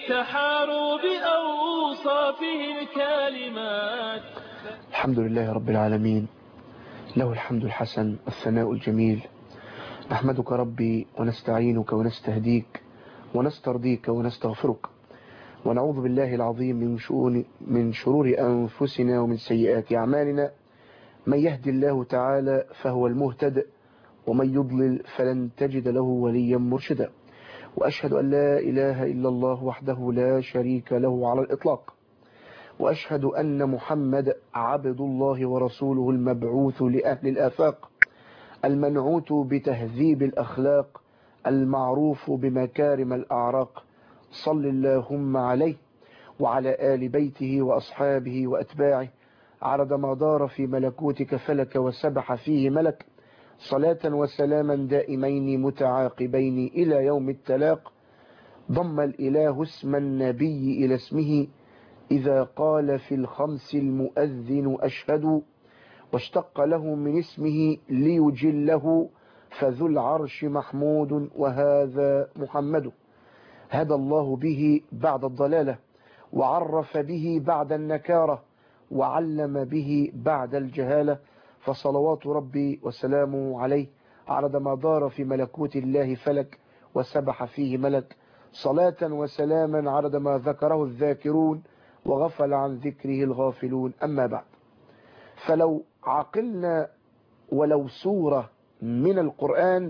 تحاروا بأوصافه الكالمات الحمد لله رب العالمين له الحمد الحسن والثناء الجميل نحمدك ربي ونستعينك ونستهديك ونسترضيك ونستغفرك ونعوذ بالله العظيم من شؤون من شرور أنفسنا ومن سيئات أعمالنا من يهدي الله تعالى فهو المهتد ومن يضلل فلن تجد له وليا مرشدا وأشهد أن لا إله إلا الله وحده لا شريك له على الإطلاق وأشهد أن محمد عبد الله ورسوله المبعوث لأهل الآفاق المنعوت بتهذيب الأخلاق المعروف بمكارم الأعراق صل اللهم عليه وعلى آل بيته وأصحابه وأتباعه عرض ما دار في ملكوتك فلك وسبح فيه ملك صلاة وسلاما دائمين متعاقبين إلى يوم التلاق ضم الإله اسم النبي إلى اسمه إذا قال في الخمس المؤذن أشهد واشتق له من اسمه ليجله فذو العرش محمود وهذا محمد هدى الله به بعد الضلالة وعرف به بعد النكارة وعلم به بعد الجهالة فصلوات ربي وسلامه عليه عرض ما دار في ملكوت الله فلك وسبح فيه ملك صلاة وسلاما عرض ما ذكره الذاكرون وغفل عن ذكره الغافلون أما بعد فلو عقلنا ولو سورة من القرآن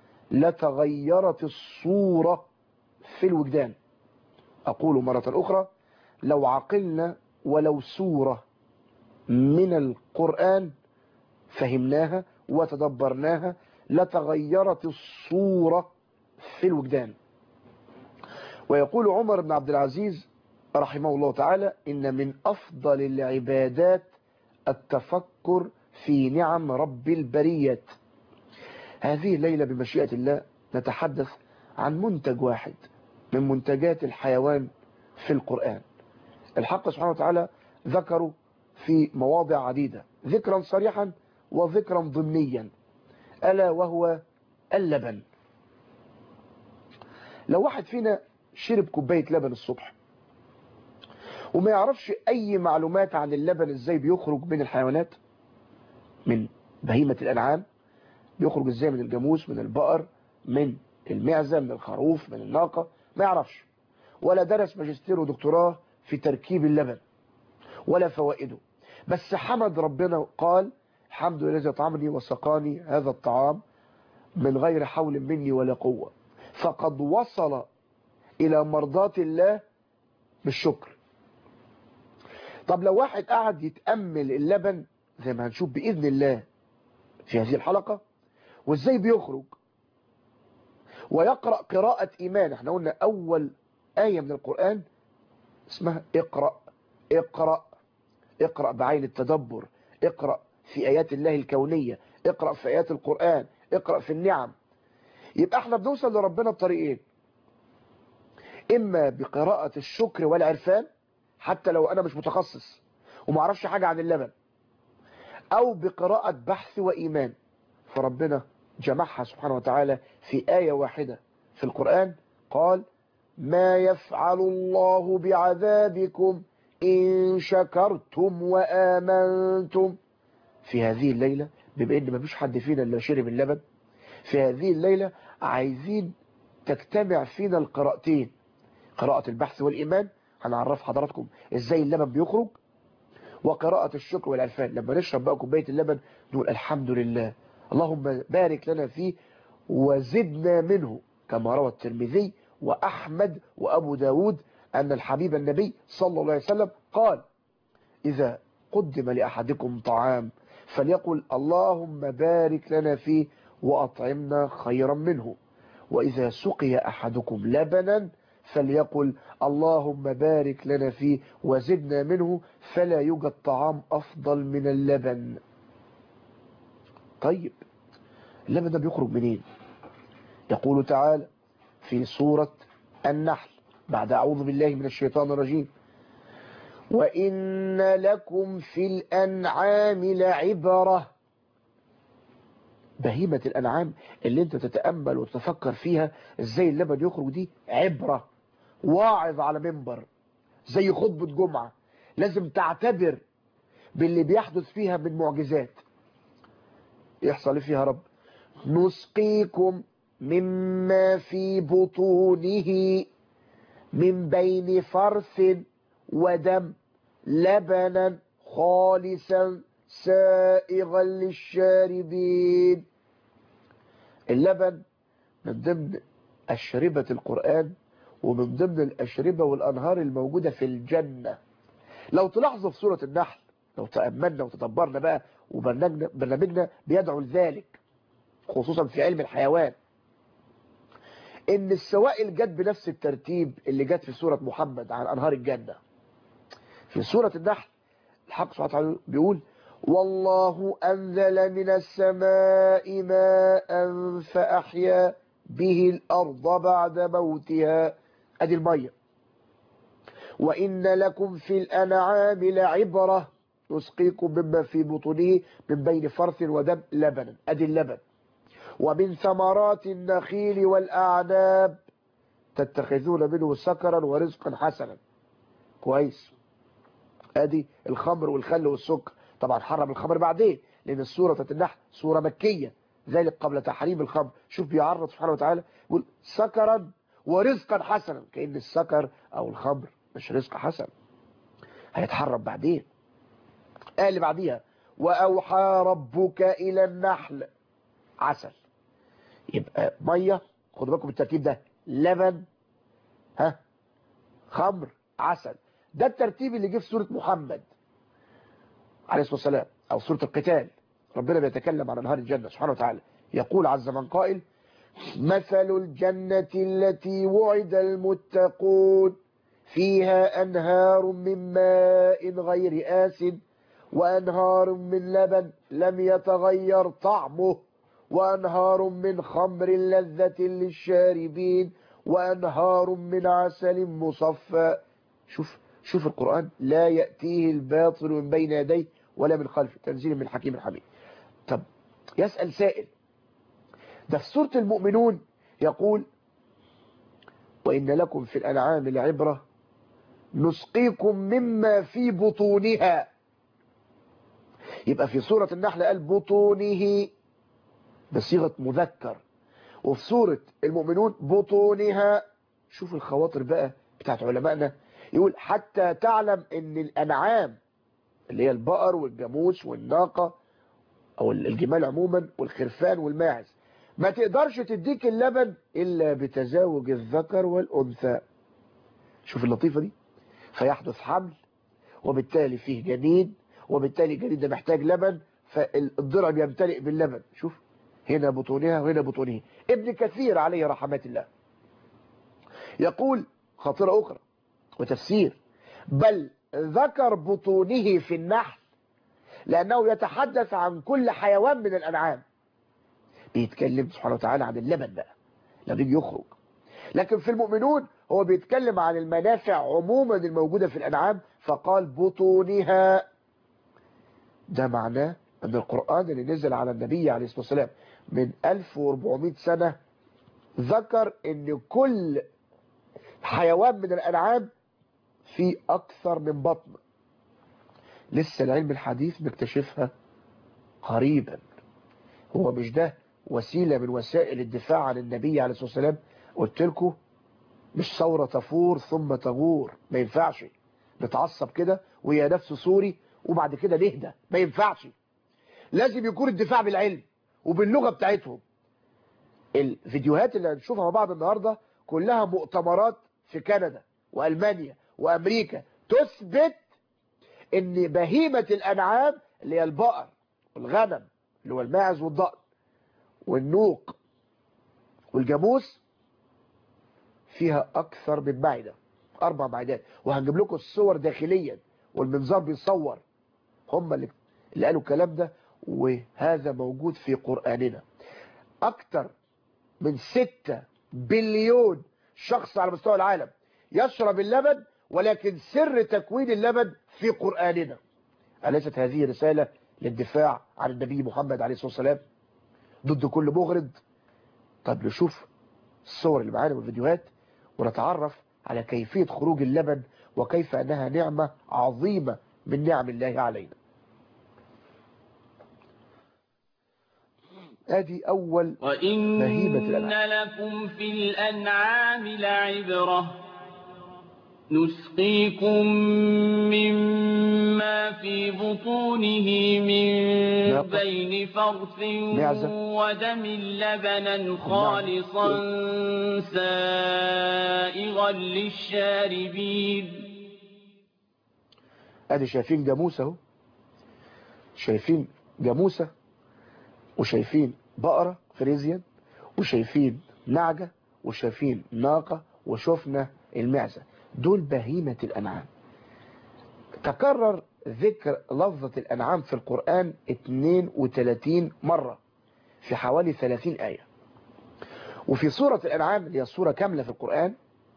لتغيرت الصورة في الوجدان أقول مرة أخرى لو عقلنا ولو سورة من القرآن فهمناها وتدبرناها لتغيرت الصورة في الوجدان ويقول عمر بن عبد العزيز رحمه الله تعالى إن من أفضل العبادات التفكر في نعم رب البريات هذه الليلة بمشيئة الله نتحدث عن منتج واحد من منتجات الحيوان في القرآن الحق سبحانه وتعالى ذكروا في مواضع عديدة ذكرا صريحا وذكرا ضمنيا ألا وهو اللبن لو واحد فينا شرب كوباية لبن الصبح وما يعرفش أي معلومات عن اللبن إزاي بيخرج من الحيوانات من بهيمة الأنعام بيخرج إزاي من الجاموس من البقر من المعزة من الخروف من الناقة ما يعرفش ولا درس ماجستير ودكتوراه في تركيب اللبن ولا فوائده بس حمد ربنا قال الحمد لله الذي طعمني وسقاني هذا الطعام من غير حول مني ولا قوة فقد وصل إلى مرضات الله بالشكر طب لو واحد قعد يتأمل اللبن زي ما هنشوف بإذن الله في هذه الحلقة وازاي بيخرج ويقرأ قراءة إيمان احنا قلنا أول آية من القرآن اسمها اقرأ اقرأ اقرأ بعين التدبر اقرأ في آيات الله الكونية اقرأ في آيات القرآن اقرأ في النعم يبقى احنا بنوصل لربنا بطريقين اما بقراءة الشكر والعرفان حتى لو انا مش متخصص وما اعرفش حاجة عن اللبن او بقراءة بحث وايمان فربنا جمعها سبحانه وتعالى في آية واحدة في القرآن قال ما يفعل الله بعذابكم إن شكرتم وآمنتم في هذه الليلة بما إن مفيش حد فينا اللي شرب اللبن في هذه الليلة عايزين تجتمع فينا القراءتين قراءة البحث والإيمان هنعرف حضراتكم إزاي اللبن بيخرج وقراءة الشكر والعرفان لما نشرب بقى كوباية اللبن نقول الحمد لله اللهم بارك لنا فيه وزدنا منه كما روى الترمذي وأحمد وأبو داود أن الحبيب النبي صلى الله عليه وسلم قال إذا قدم لأحدكم طعام فليقل اللهم بارك لنا فيه وأطعمنا خيرا منه وإذا سقي أحدكم لبنا فليقل اللهم بارك لنا فيه وزدنا منه فلا يوجد طعام أفضل من اللبن طيب اللبن ده بيخرج منين يقول تعالى في سورة النحل بعد أعوذ بالله من الشيطان الرجيم وإن لكم في الأنعام لعبرة بهيمة الأنعام اللي انت تتأمل وتتفكر فيها ازاي اللبن يخرج دي عبرة واعظ على منبر زي خطبة جمعة لازم تعتبر باللي بيحدث فيها من معجزات يحصل فيها رب نسقيكم مما في بطونه من بين فرث ودم لبنا خالصا سائغا للشاربين اللبن من ضمن أشربة القرآن ومن ضمن الأشربة والأنهار الموجودة في الجنة لو تلاحظوا في سورة النحل لو تأملنا وتدبرنا بقى وبرنامجنا بيدعو لذلك خصوصا في علم الحيوان ان السوائل جت بنفس الترتيب اللي جت في سورة محمد عن أنهار الجنة في سورة النحل الحق سبحانه وتعالى بيقول والله أنزل من السماء ماء فأحيا به الأرض بعد موتها أدي المية وإن لكم في الأنعام لعبرة نسقيكم مما في بطونه من بين فرث ودم لبنا أدي اللبن ومن ثمرات النخيل والأعناب تتخذون منه سكرا ورزقا حسنا كويس ادي الخمر والخل والسكر طبعا حرم الخمر بعدين لان السوره بتاعت النحل سوره مكيه ذلك قبل تحريم الخمر شوف بيعرض سبحانه وتعالى يقول سكرا ورزقا حسنا كأن السكر او الخمر مش رزق حسن هيتحرم بعدين قال اللي بعديها واوحى ربك الى النحل عسل يبقى ميه خدوا بالكم الترتيب ده لبن ها خمر عسل ده الترتيب اللي جه في سوره محمد عليه الصلاه والسلام او سوره القتال ربنا بيتكلم عن انهار الجنه سبحانه وتعالى يقول عز من قائل مثل الجنة التي وعد المتقون فيها أنهار من ماء غير آسن وأنهار من لبن لم يتغير طعمه وأنهار من خمر لذة للشاربين وأنهار من عسل مصفى شوف شوف القرآن لا يأتيه الباطل من بين يديه ولا من خلفه تنزيل من حكيم الحميد طب يسأل سائل ده في سورة المؤمنون يقول وإن لكم في الأنعام لعبرة نسقيكم مما في بطونها يبقى في سورة النحل قال بطونه بصيغة مذكر وفي سورة المؤمنون بطونها شوف الخواطر بقى بتاعت علمائنا يقول حتى تعلم ان الأنعام اللي هي البقر والجاموس والناقة او الجمال عموما والخرفان والماعز ما تقدرش تديك اللبن الا بتزاوج الذكر والانثى شوف اللطيفة دي فيحدث حمل وبالتالي فيه جنين وبالتالي الجنين ده محتاج لبن فالضرع بيمتلئ باللبن شوف هنا بطونها وهنا بطونه ابن كثير عليه رحمات الله يقول خاطرة أخرى وتفسير بل ذكر بطونه في النحل لأنه يتحدث عن كل حيوان من الأنعام بيتكلم سبحانه وتعالى عن اللبن بقى لما يجي يخرج لكن في المؤمنون هو بيتكلم عن المنافع عموما الموجودة في الأنعام فقال بطونها ده معناه أن القرآن اللي نزل على النبي عليه الصلاة والسلام من 1400 سنة ذكر أن كل حيوان من الأنعام في أكثر من بطن لسه العلم الحديث بيكتشفها قريبا هو مش ده وسيلة من وسائل الدفاع عن النبي عليه الصلاة والسلام قلت لكم مش ثورة تفور ثم تغور ما ينفعش نتعصب كده وهي نفس سوري وبعد كده نهدى ما ينفعش لازم يكون الدفاع بالعلم وباللغة بتاعتهم الفيديوهات اللي هنشوفها مع بعض النهاردة كلها مؤتمرات في كندا وألمانيا وأمريكا تثبت ان بهيمة الأنعام اللي هي البقر والغنم اللي هو الماعز والضأن والنوق والجاموس فيها أكثر من معدة أربع معدات وهنجيب لكم الصور داخليا والمنظار بيصور هم اللي, اللي قالوا الكلام ده وهذا موجود في قرآننا أكثر من ستة بليون شخص على مستوى العالم يشرب اللبن ولكن سر تكوين اللبن في قرآننا أليست هذه رسالة للدفاع عن النبي محمد عليه الصلاة والسلام ضد كل مغرض طب نشوف الصور اللي معانا والفيديوهات ونتعرف على كيفية خروج اللبن وكيف أنها نعمة عظيمة من نعم الله علينا ادي أول وإن بهيمة الأنعام. لكم في الأنعام لعبرة نسقيكم مما في بطونه من ناقة. بين فرث معزة. ودم لبنا خالصا سائغا للشاربين ادي شايفين جاموسة اهو شايفين جاموسة وشايفين بقرة فريزيان وشايفين نعجة وشايفين ناقة وشفنا المعزة دول بهيمة الأنعام تكرر ذكر لفظة الأنعام في القرآن 32 مرة في حوالي 30 آية وفي سورة الأنعام اللي هي سورة كاملة في القرآن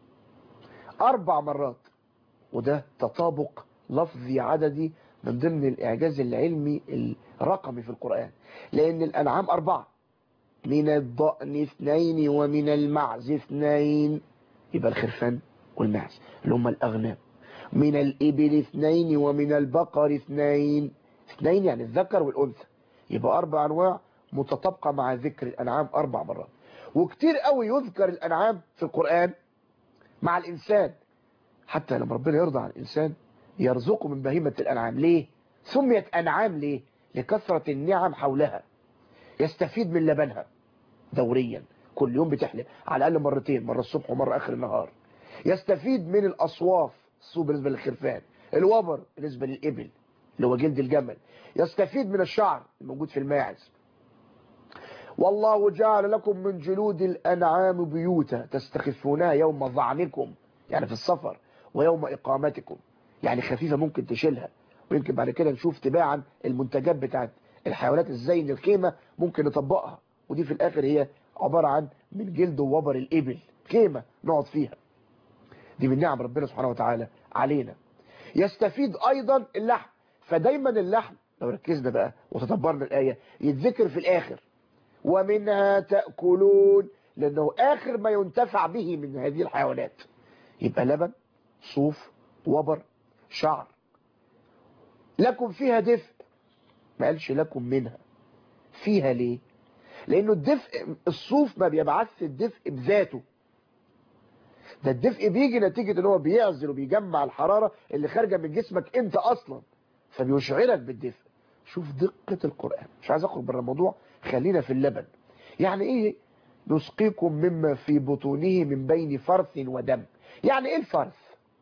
أربع مرات وده تطابق لفظي عددي من ضمن الإعجاز العلمي الرقمي في القرآن لأن الأنعام أربعة من الضأن اثنين ومن المعز اثنين يبقى الخرفان والمعز اللي هم الأغنام من الإبل اثنين ومن البقر اثنين اثنين يعني الذكر والأنثى يبقى أربع أنواع متطابقة مع ذكر الأنعام أربع مرات وكتير قوي يذكر الأنعام في القرآن مع الإنسان حتى لما ربنا يرضى عن الإنسان يرزقه من بهيمة الأنعام ليه؟ سميت أنعام ليه؟ لكثرة النعم حولها يستفيد من لبنها دوريا كل يوم بتحلب على الأقل مرتين مرة الصبح ومرة آخر النهار يستفيد من الأصواف الصوف بالنسبة للخرفان الوبر بالنسبة للإبل اللي هو جلد الجمل يستفيد من الشعر الموجود في الماعز والله جعل لكم من جلود الأنعام بيوتا تستخفونها يوم ظعنكم يعني في السفر ويوم إقامتكم يعني خفيفة ممكن تشيلها ويمكن بعد كده نشوف تباعا المنتجات بتاعت الحيوانات ازاي ان الخيمة ممكن نطبقها ودي في الاخر هي عبارة عن من جلد ووبر الابل خيمة نقعد فيها دي من نعم ربنا سبحانه وتعالى علينا يستفيد ايضا اللحم فدايما اللحم لو ركزنا بقى وتدبرنا الآية يتذكر في الاخر ومنها تأكلون لانه اخر ما ينتفع به من هذه الحيوانات يبقى لبن صوف وبر شعر لكم فيها دفء ما قالش لكم منها فيها ليه لانه الدفء الصوف ما بيبعث الدفء بذاته ده الدفء بيجي نتيجة ان هو بيعزل وبيجمع الحرارة اللي خارجة من جسمك انت اصلا فبيشعرك بالدفء شوف دقة القرآن مش عايز اخرج بره الموضوع خلينا في اللبن يعني ايه نسقيكم مما في بطونه من بين فرث ودم يعني ايه الفرث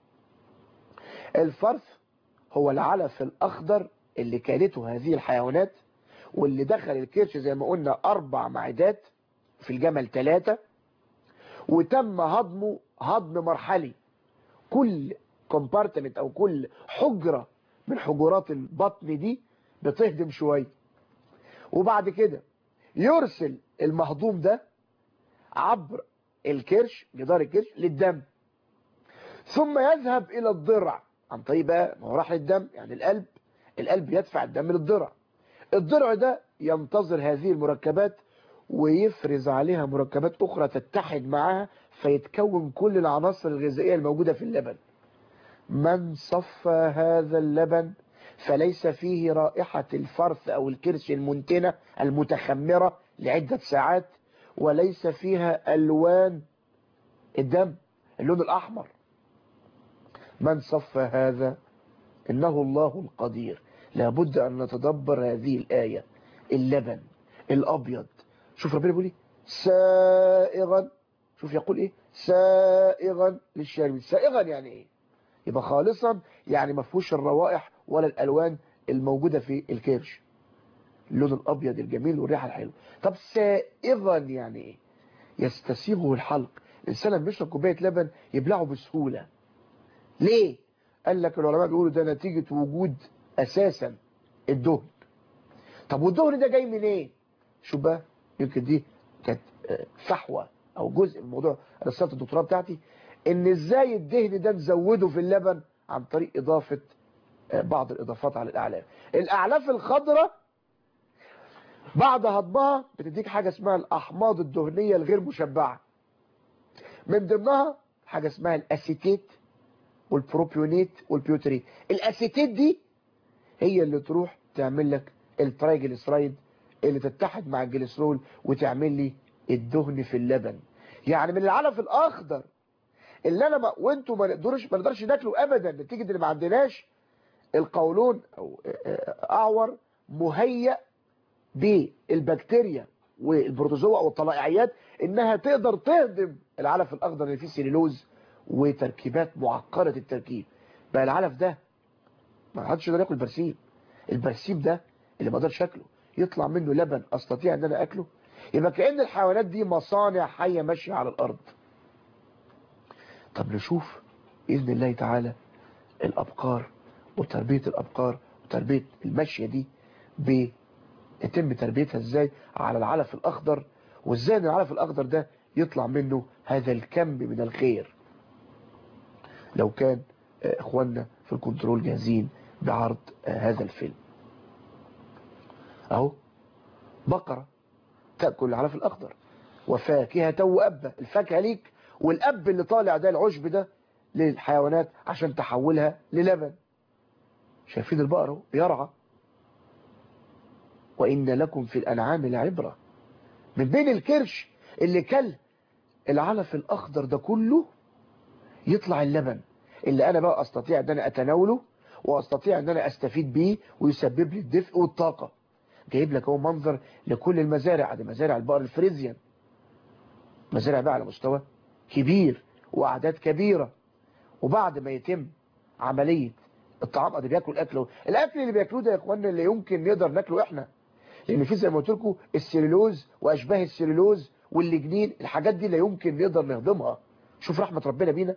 الفرث هو العلف الأخضر اللي كانته هذه الحيوانات واللي دخل الكرش زي ما قلنا أربع معدات في الجمل ثلاثة وتم هضمه هضم مرحلي كل كومبارتمنت أو كل حجرة من حجرات البطن دي بتهدم شوية وبعد كده يرسل المهضوم ده عبر الكرش جدار الكرش للدم ثم يذهب إلى الضرع عن طريق بقى ما هو راح للدم يعني القلب القلب يدفع الدم للضرع الضرع ده ينتظر هذه المركبات ويفرز عليها مركبات أخرى تتحد معها فيتكون كل العناصر الغذائية الموجودة في اللبن من صفى هذا اللبن فليس فيه رائحة الفرث أو الكرش المنتنة المتخمرة لعدة ساعات وليس فيها ألوان الدم اللون الأحمر من صف هذا إنه الله القدير لابد أن نتدبر هذه الآية اللبن الأبيض شوف ربنا بيقول ايه سائغا شوف يقول ايه سائغا للشاربين سائغا يعني ايه يبقى خالصا يعني ما فيهوش الروائح ولا الالوان الموجودة في الكرش اللون الابيض الجميل والريحة الحلوة طب سائغا يعني ايه يستسيغه الحلق الانسان لما بيشرب كوبايه لبن يبلعه بسهولة ليه قال لك العلماء بيقولوا ده نتيجة وجود اساسا الدهن طب والدهن ده جاي منين إيه؟ شوف بقى يمكن دي كانت فحوى او جزء من موضوع رسالة الدكتوراه بتاعتي ان ازاي الدهن ده نزوده في اللبن عن طريق اضافة بعض الاضافات على الاعلاف الاعلاف الخضراء بعد هضمها بتديك حاجة اسمها الاحماض الدهنية الغير مشبعة من ضمنها حاجة اسمها الاسيتيت والبروبيونيت والبيوتريت الاسيتيت دي هي اللي تروح تعمل لك الترايجليسرايد اللي تتحد مع الجليسرول وتعمل لي الدهن في اللبن يعني من العلف الاخضر اللي انا ما وانتوا ما نقدرش ما نقدرش ناكله ابدا نتيجه ان ما عندناش القولون او اعور مهيأ بالبكتيريا والبروتوزوا او الطلائعيات انها تقدر تهضم العلف الاخضر اللي فيه سيلولوز وتركيبات معقده التركيب بقى العلف ده ما حدش يقدر ياكل برسيم البرسيم ده اللي ما اقدرش اكله يطلع منه لبن استطيع ان انا اكله يبقى كأن الحيوانات دي مصانع حية ماشية على الارض طب نشوف بإذن الله تعالى الأبقار وتربية الأبقار وتربية المشية دي بيتم تربيتها ازاي على العلف الأخضر وازاي ان العلف الأخضر ده يطلع منه هذا الكم من الخير لو كان اخواننا في الكنترول جاهزين بعرض هذا الفيلم اهو بقرة تأكل العلف الأخضر وفاكهة وأبة الفاكهة ليك والأب اللي طالع ده العشب ده للحيوانات عشان تحولها للبن شايفين البقر بيرعى وإن لكم في الأنعام لعبرة من بين الكرش اللي كل العلف الأخضر ده كله يطلع اللبن اللي أنا بقى أستطيع أن أنا أتناوله وأستطيع أن أنا أستفيد بيه ويسبب لي الدفء والطاقة جايب لك هو منظر لكل المزارع دي مزارع البقر الفريزيان مزارع بقى على مستوى كبير وأعداد كبيرة وبعد ما يتم عملية الطعام ده بياكل اكله الاكل اللي بياكلوه ده يا اخوانا اللي يمكن نقدر ناكله احنا لان في زي ما قلت لكم السيلولوز واشباه السيلولوز والليجنين الحاجات دي لا يمكن نقدر نهضمها شوف رحمة ربنا بينا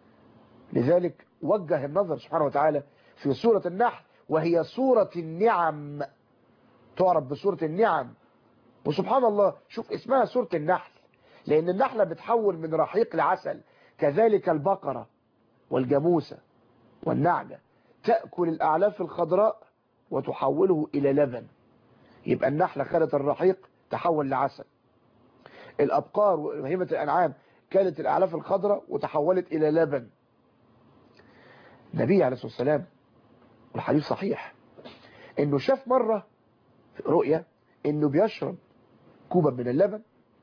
لذلك وجه النظر سبحانه وتعالى في سورة النحل وهي سورة النعم تعرف بسورة النعم وسبحان الله شوف اسمها سورة النحل لان النحلة بتحول من رحيق لعسل كذلك البقرة والجاموسة والنعجة تأكل الأعلاف الخضراء وتحوله إلى لبن يبقى النحلة خدت الرحيق تحول لعسل الأبقار وهيمة الأنعام كانت الأعلاف الخضراء وتحولت إلى لبن النبي عليه الصلاة والسلام والحديث صحيح انه شاف مرة في رؤية انه بيشرب كوبا من اللبن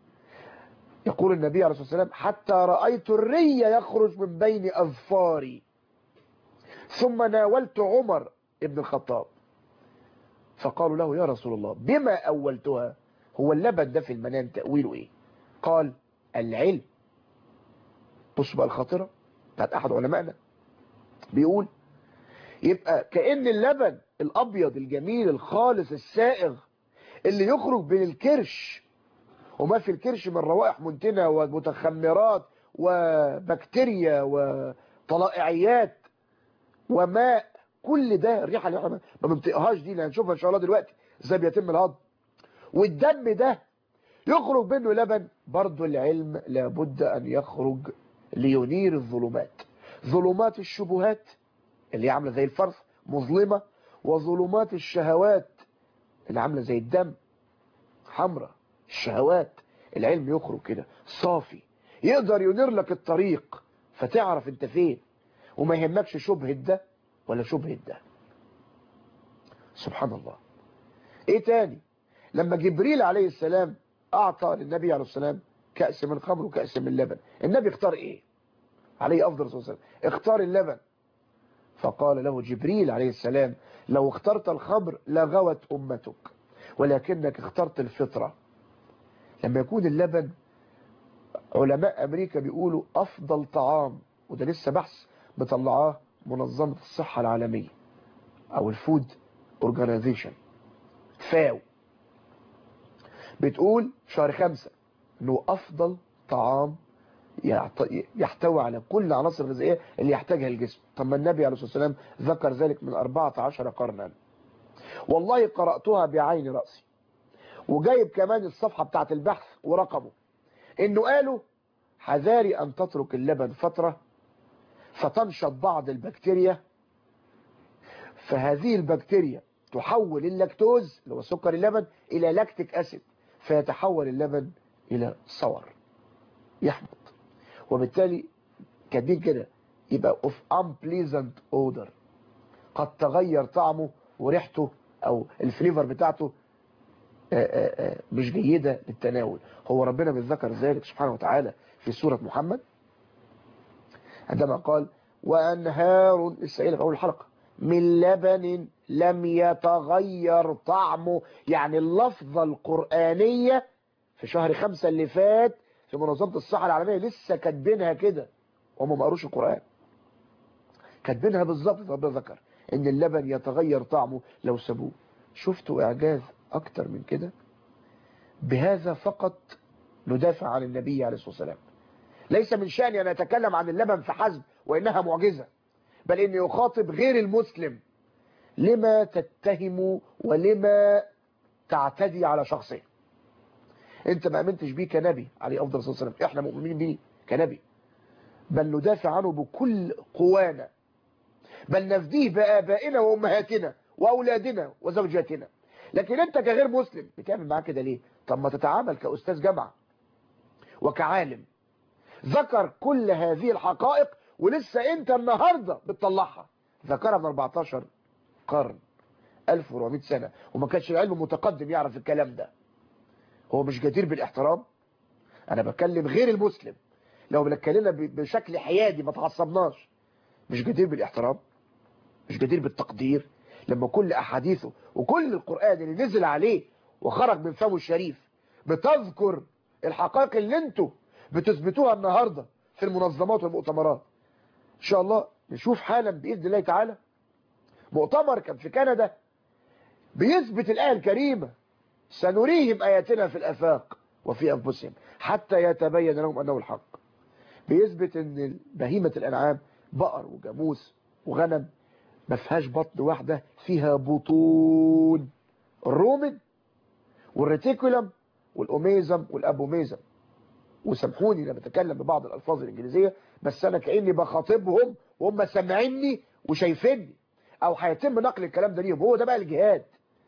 يقول النبي عليه الصلاة والسلام حتى رأيت الري يخرج من بين أظفاري ثم ناولت عمر ابن الخطاب فقالوا له يا رسول الله بما أولتها هو اللبن ده في المنام تأويله ايه قال العلم بص بقى الخاطرة بتاعت أحد علمائنا بيقول يبقى كأن اللبن الأبيض الجميل الخالص السائغ اللي يخرج بين الكرش وما في الكرش من روائح منتنة ومتخمرات وبكتيريا وطلائعيات وماء كل ده الريحة اللي احنا ما بنطيقهاش دي اللي هنشوفها ان شاء الله دلوقتي ازاي بيتم الهضم والدم ده يخرج منه لبن برضو العلم لابد ان يخرج لينير الظلمات ظلمات الشبهات اللي عاملة زي الفرث مظلمة وظلمات الشهوات اللي عاملة زي الدم حمراء الشهوات العلم يخرج كده صافي يقدر ينير لك الطريق فتعرف انت فين وما يهمكش شبهة ده ولا شبهة ده سبحان الله ايه تاني لما جبريل عليه السلام اعطى للنبي عليه السلام كأس من خمر وكأس من لبن النبي اختار ايه عليه افضل صلى الله عليه وسلم اختار اللبن فقال له جبريل عليه السلام لو اخترت الخمر لغوت امتك ولكنك اخترت الفطرة لما يكون اللبن علماء امريكا بيقولوا افضل طعام وده لسه بحث مطلعاه منظمة الصحة العالمية او الفود اورجانيزيشن فاو بتقول شهر خمسة انه افضل طعام يحتوي على كل عناصر الغذائية اللي يحتاجها الجسم طب ما النبي عليه الصلاة والسلام ذكر ذلك من 14 قرنا والله قرأتها بعين رأسي وجايب كمان الصفحة بتاعت البحث ورقمه انه قالوا حذاري ان تترك اللبن فترة فتنشط بعض البكتيريا فهذه البكتيريا تحول اللاكتوز اللي هو سكر اللبن الى لاكتيك اسيد فيتحول اللبن الى صور يحمض وبالتالي كاتبين كده يبقى of unpleasant odor قد تغير طعمه وريحته او الفليفر بتاعته آآ آآ مش جيدة للتناول هو ربنا بيذكر ذلك سبحانه وتعالى في سورة محمد عندما قال وأنهار لسه قايلها في أول الحلقة من لبن لم يتغير طعمه يعني اللفظة القرآنية في شهر خمسة اللي فات في منظمة الصحة العالمية لسه كاتبينها كده وهم ما قروش القرآن كاتبينها بالظبط ربنا ذكر ان اللبن يتغير طعمه لو سابوه شفتوا اعجاز اكتر من كده بهذا فقط ندافع عن النبي عليه الصلاة والسلام ليس من شأني أن أتكلم عن اللبن فحسب وإنها معجزة بل إني يخاطب غير المسلم لما تتهم ولما تعتدي على شخصه انت ما امنتش بيه كنبي عليه افضل الصلاه والسلام احنا مؤمنين بيه كنبي بل ندافع عنه بكل قوانا بل نفديه بآبائنا وأمهاتنا وأولادنا وزوجاتنا لكن انت كغير مسلم بتعمل معاه كده ليه طب ما تتعامل كأستاذ جامعة وكعالم ذكر كل هذه الحقائق ولسه انت النهاردة بتطلعها ذكرها من 14 قرن 1400 سنة وما كانش العلم متقدم يعرف الكلام ده هو مش جدير بالاحترام انا بكلم غير المسلم لو بنتكلمنا بشكل حيادي ما تعصبناش مش جدير بالاحترام مش جدير بالتقدير لما كل احاديثه وكل القرآن اللي نزل عليه وخرج من فمه الشريف بتذكر الحقائق اللي انتوا بتثبتوها النهاردة في المنظمات والمؤتمرات ان شاء الله نشوف حالا بإذن الله تعالى مؤتمر كان في كندا بيثبت الآية الكريمة سنريهم آياتنا في الأفاق وفي أنفسهم حتى يتبين لهم أنه الحق بيثبت ان بهيمة الأنعام بقر وجاموس وغنم ما فيهاش بطن واحدة فيها بطون الرومن والريتيكولم والأوميزم والأبوميزم وسامحوني لما بتكلم ببعض الألفاظ الإنجليزية بس أنا كأني بخاطبهم وهم سامعيني وشايفيني أو هيتم نقل الكلام ده ليهم هو ده بقى الجهاد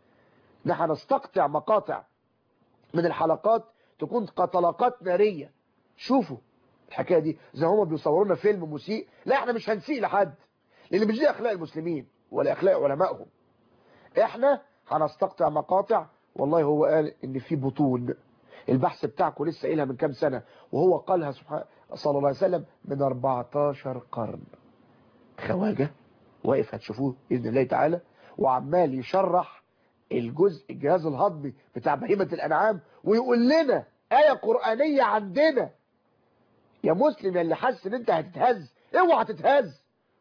نحن نستقطع مقاطع من الحلقات تكون كطلقات نارية شوفوا الحكاية دي زي هما بيصورونا فيلم مسيء لا احنا مش هنسيء لحد لان مش دي اخلاق المسلمين ولا اخلاق علمائهم احنا هنستقطع مقاطع والله هو قال ان في بطون البحث بتاعكم لسه قايلها من كام سنة وهو قالها سبحانه صلى الله عليه وسلم من 14 قرن خواجة واقف هتشوفوه بإذن الله تعالى وعمال يشرح الجزء الجهاز الهضمي بتاع بهيمة الأنعام ويقول لنا آية قرآنية عندنا يا مسلم يا اللي حاسس ان انت هتتهز اوعى تتهز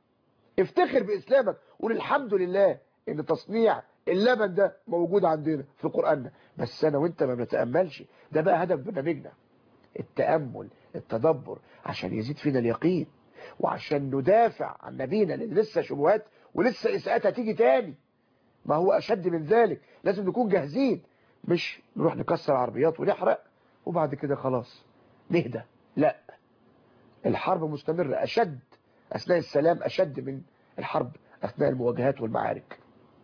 افتخر باسلامك قول الحمد لله ان تصنيع اللبن ده موجود عندنا في قرآننا بس انا وانت ما بنتأملش ده بقى هدف برنامجنا التأمل التدبر عشان يزيد فينا اليقين وعشان ندافع عن نبينا لان لسه شبهات ولسه اساءات هتيجي تاني ما هو اشد من ذلك لازم نكون جاهزين مش نروح نكسر عربيات ونحرق وبعد كده خلاص نهدى لا الحرب مستمرة أشد أثناء السلام أشد من الحرب أثناء المواجهات والمعارك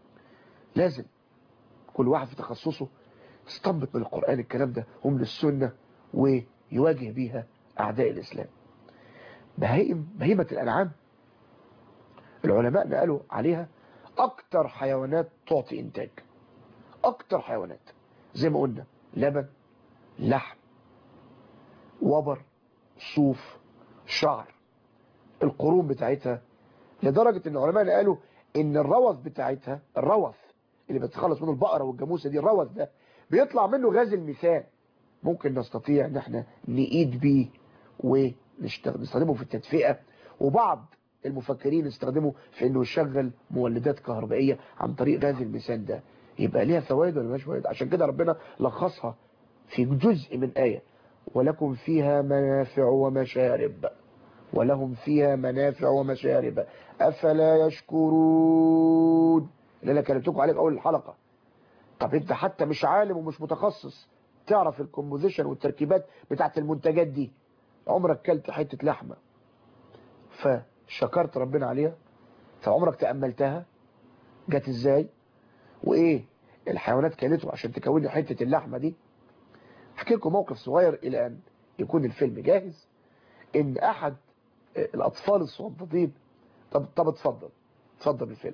لازم كل واحد في تخصصه يستنبط من القرآن الكلام ده ومن السنة ويواجه بيها أعداء الإسلام بهيم بهيمة الأنعام العلماء نقلوا عليها أكتر حيوانات تعطي إنتاج أكتر حيوانات زي ما قلنا لبن لحم وبر صوف شعر القرون بتاعتها لدرجة ان العلماء قالوا ان الروث بتاعتها الروث اللي بتخلص منه البقرة والجاموسة دي الروث ده بيطلع منه غاز الميثان ممكن نستطيع ان احنا نقيد بيه ونستخدمه في التدفئة وبعض المفكرين استخدموا في انه يشغل مولدات كهربائية عن طريق غاز الميثان ده يبقى ليها فوائد ولا مش فوائد عشان كده ربنا لخصها في جزء من آية ولكم فيها منافع ومشارب ولهم فيها منافع ومشارب أفلا يشكرون اللي انا كلمتكم عليه في أول الحلقة طب انت حتى مش عالم ومش متخصص تعرف الكومبوزيشن والتركيبات بتاعت المنتجات دي عمرك كلت حتة لحمة فشكرت ربنا عليها فعمرك تأملتها جت ازاي وايه الحيوانات كلته عشان تكون حتة اللحمة دي احكي لكم موقف صغير الى ان يكون الفيلم جاهز ان احد الاطفال الصغنطين طب طب اتفضل اتفضل بالفيلم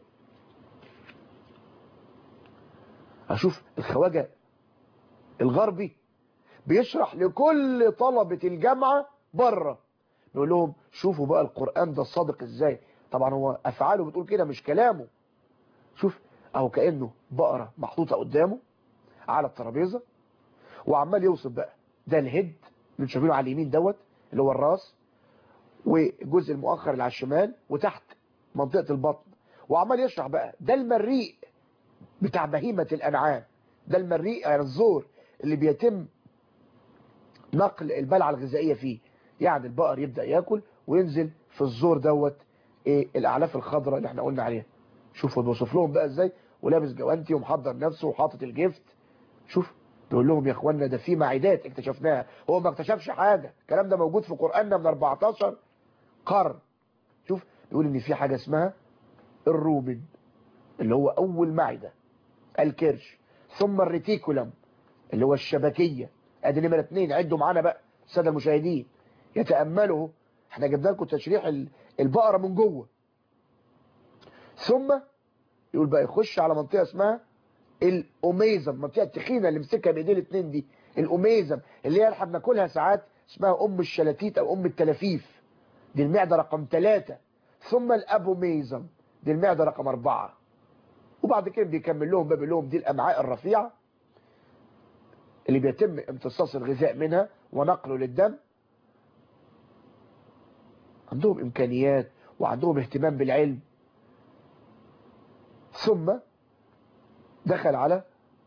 اشوف الخواجه الغربي بيشرح لكل طلبة الجامعة بره بيقول لهم شوفوا بقى القرآن ده صادق ازاي طبعا هو افعاله بتقول كده مش كلامه شوف او كأنه بقرة محطوطة قدامه على الترابيزة وعمال يوصف بقى ده الهد اللي شايفينه على اليمين دوت اللي هو الراس والجزء المؤخر اللي على الشمال وتحت منطقة البطن وعمال يشرح بقى ده المريء بتاع بهيمة الأنعام ده المريء يعني الزور اللي بيتم نقل البلعة الغذائية فيه يعني البقر يبدأ ياكل وينزل في الزور دوت ايه الاعلاف الخضراء اللي احنا قلنا عليها شوفوا بيوصف لهم بقى ازاي ولابس جوانتي ومحضر نفسه وحاطط الجفت شوف بيقول لهم يا اخوانا ده في معدات اكتشفناها هو ما اكتشفش حاجة الكلام ده موجود في قرآننا من 14 قرن شوف بيقول ان في حاجة اسمها الرومن اللي هو اول معدة الكرش ثم الريتيكولم اللي هو الشبكية ادي نمرة اتنين عدوا معانا بقى السادة المشاهدين يتأملوا احنا جبنا لكم تشريح البقرة من جوه ثم يقول بقى يخش على منطقة اسمها الأوميزم المنطقة التخينة اللي مسكها بايديه الاثنين دي الأوميزم اللي هي احنا بناكلها ساعات اسمها أم الشلاتيت أو أم التلافيف دي المعدة رقم ثلاثة ثم الأبوميزم دي المعدة رقم أربعة وبعد كده بيكمل لهم بقى لهم دي الأمعاء الرفيعة اللي بيتم امتصاص الغذاء منها ونقله للدم عندهم إمكانيات وعندهم اهتمام بالعلم ثم دخل على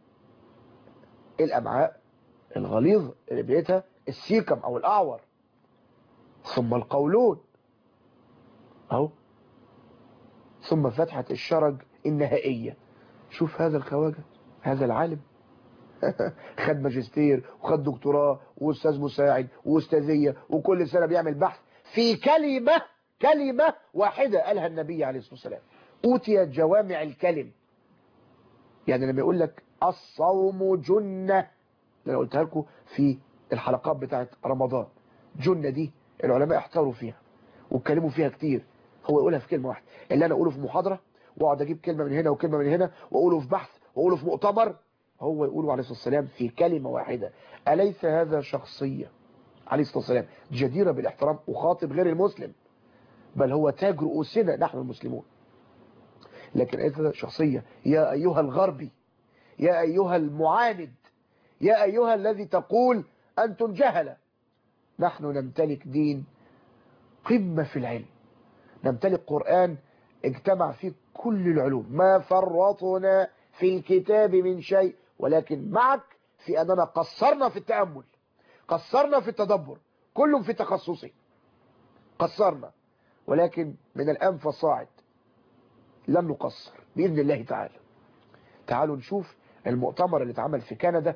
الأمعاء الغليظ اللي بيتها السيكم أو الأعور ثم القولون أهو ثم فتحة الشرج النهائية شوف هذا الخواجة هذا العالم خد ماجستير وخد دكتوراه واستاذ مساعد واستاذية وكل سنة بيعمل بحث في كلمة كلمة واحدة قالها النبي عليه الصلاة والسلام أوتي جوامع الكلم يعني لما يقول لك الصوم جنة اللي أنا قلتها لكم في الحلقات بتاعت رمضان جنة دي العلماء احتاروا فيها واتكلموا فيها كتير هو يقولها في كلمة واحدة اللي أنا أقوله في محاضرة واقعد أجيب كلمة من هنا وكلمة من هنا وأقوله في بحث وأقوله في مؤتمر هو يقول عليه الصلاة والسلام في كلمة واحدة أليس هذا شخصية عليه الصلاة والسلام جديرة بالاحترام وخاطب غير المسلم بل هو تاج رؤوسنا نحن المسلمون لكن هذا شخصية يا أيها الغربي يا أيها المعاند يا أيها الذي تقول أنتم جهلة نحن نمتلك دين قمة في العلم نمتلك قرآن اجتمع فيه كل العلوم ما فرطنا في الكتاب من شيء ولكن معك في أننا قصرنا في التأمل قصرنا في التدبر كل في تخصصه قصرنا ولكن من الآن فصاعد لن نقصر بإذن الله تعالى تعالوا نشوف المؤتمر اللي اتعمل في كندا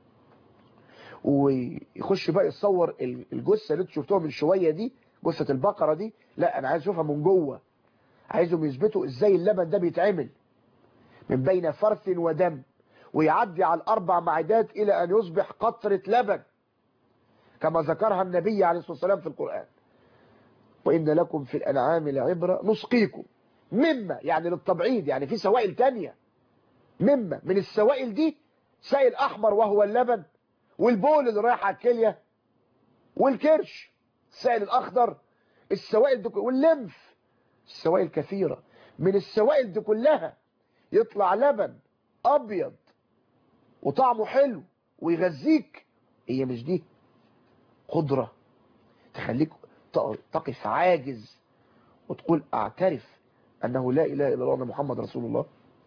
ويخش بقى يصور الجثة اللي انتوا شفتوها من شوية دي جثة البقرة دي لا انا عايز اشوفها من جوه عايزهم يثبتوا ازاي اللبن ده بيتعمل من بين فرث ودم ويعدي على الاربع معدات الى ان يصبح قطرة لبن كما ذكرها النبي عليه الصلاة والسلام في القرآن وإن لكم في الأنعام لعبرة نسقيكم مما يعني للتبعيد يعني في سوائل تانية مما من السوائل دي سائل أحمر وهو اللبن والبول اللي رايح على الكلية والكرش السائل الأخضر السوائل دي واللمف السوائل كثيرة من السوائل دي كلها يطلع لبن أبيض وطعمه حلو ويغذيك هي مش دي قدرة تخليك تقف عاجز وتقول اعترف انه لا اله الا الله وان محمد رسول الله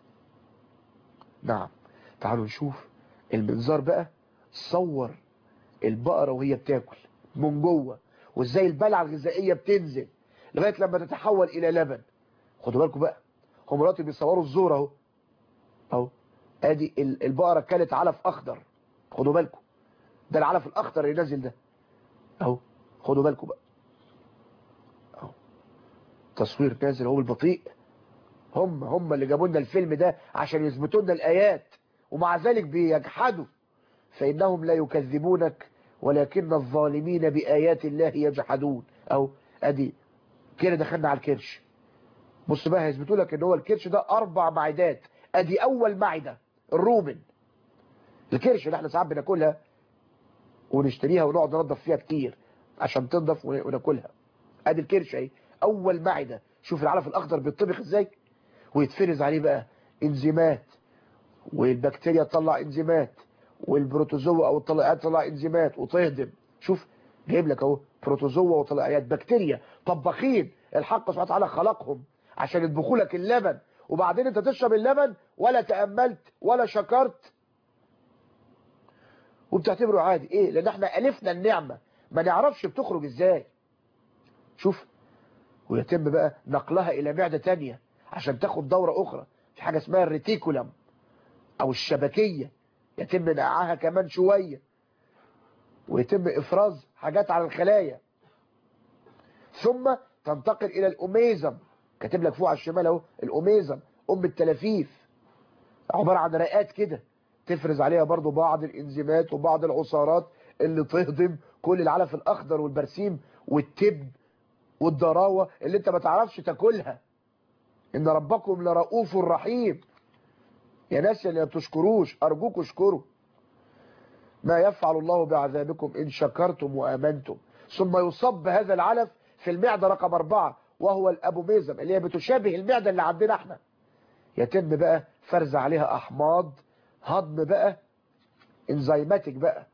نعم تعالوا نشوف المنظار بقى صور البقرة وهي بتاكل من جوه وازاي البلعة الغذائية بتنزل لغاية لما تتحول الى لبن خدوا بالكم بقى هم دلوقتي بيصوروا الزور اهو اهو ادي البقرة كانت علف اخضر خدوا بالكم ده العلف الاخضر اللي نازل ده اهو خدوا بالكم بقى اهو تصوير نازل اهو بالبطيء هم هم اللي جابوا لنا الفيلم ده عشان يثبتوا لنا الايات ومع ذلك بيجحدوا فانهم لا يكذبونك ولكن الظالمين بايات الله يجحدون اهو ادي كده دخلنا على الكرش بص بقى هيثبتوا لك ان هو الكرش ده اربع معدات ادي اول معده الرومن الكرش اللي احنا ساعات بناكلها ونشتريها ونقعد ننضف فيها كتير عشان تنضف وناكلها ادي الكرش اهي اول معده شوف العلف الاخضر بيطبخ ازاي ويتفرز عليه بقى انزيمات والبكتيريا تطلع انزيمات والبروتوزوا او الطلائعات تطلع انزيمات وتهضم شوف جايب لك اهو بروتوزوا وطلائعات بكتيريا طباخين الحق سبحانه وتعالى خلقهم عشان يطبخوا لك اللبن وبعدين انت تشرب اللبن ولا تأملت ولا شكرت وبتعتبره عادي ايه لان احنا الفنا النعمة ما نعرفش بتخرج ازاي شوف ويتم بقى نقلها الى معدة تانية عشان تاخد دورة اخرى في حاجة اسمها الريتيكولم او الشبكية يتم نقعها كمان شوية ويتم افراز حاجات على الخلايا ثم تنتقل الى الاميزم كاتب لك فوق على الشمال اهو الاميزم ام التلافيف عبارة عن رئات كده تفرز عليها برضو بعض الانزيمات وبعض العصارات اللي تهضم كل العلف الاخضر والبرسيم والتب والضراوة اللي انت ما تعرفش تاكلها ان ربكم لرؤوف رحيم يا ناس اللي ما بتشكروش ارجوك اشكروا ما يفعل الله بعذابكم ان شكرتم وامنتم ثم يصب هذا العلف في المعدة رقم اربعة وهو الابوميزم اللي هي بتشابه المعدة اللي عندنا احنا يتم بقى فرز عليها احماض هضم بقى انزيماتيك بقى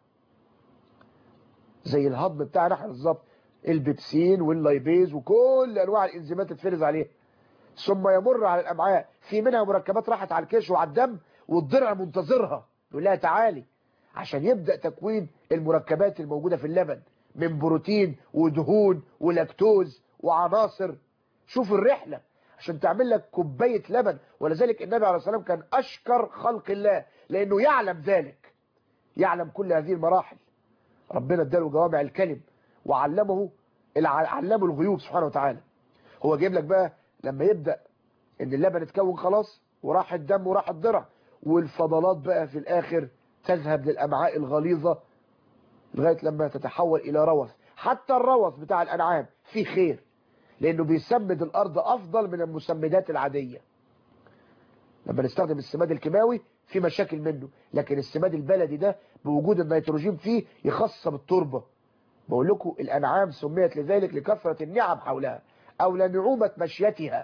زي الهضم بتاعنا احنا بالظبط البيبسين واللايبيز وكل انواع الانزيمات تتفرز عليها ثم يمر على الامعاء في منها مركبات راحت على الكرش وعلى الدم والضرع منتظرها يقول لها تعالي عشان يبدأ تكوين المركبات الموجودة في اللبن من بروتين ودهون ولاكتوز وعناصر شوف الرحلة عشان تعمل لك كوباية لبن ولذلك النبي عليه الصلاة والسلام كان أشكر خلق الله لأنه يعلم ذلك يعلم كل هذه المراحل ربنا اداله جوامع الكلم وعلمه علمه الغيوب سبحانه وتعالى هو جايب لك بقى لما يبدأ ان اللبن اتكون خلاص وراح الدم وراح الضرع والفضلات بقى في الاخر تذهب للامعاء الغليظة لغاية لما تتحول الى روث حتى الروث بتاع الانعام فيه خير لانه بيسمد الارض افضل من المسمدات العادية لما نستخدم السماد الكيماوي في مشاكل منه لكن السماد البلدي ده بوجود النيتروجين فيه يخصب التربة بقول لكم الانعام سميت لذلك لكثرة النعم حولها او لنعومة مشيتها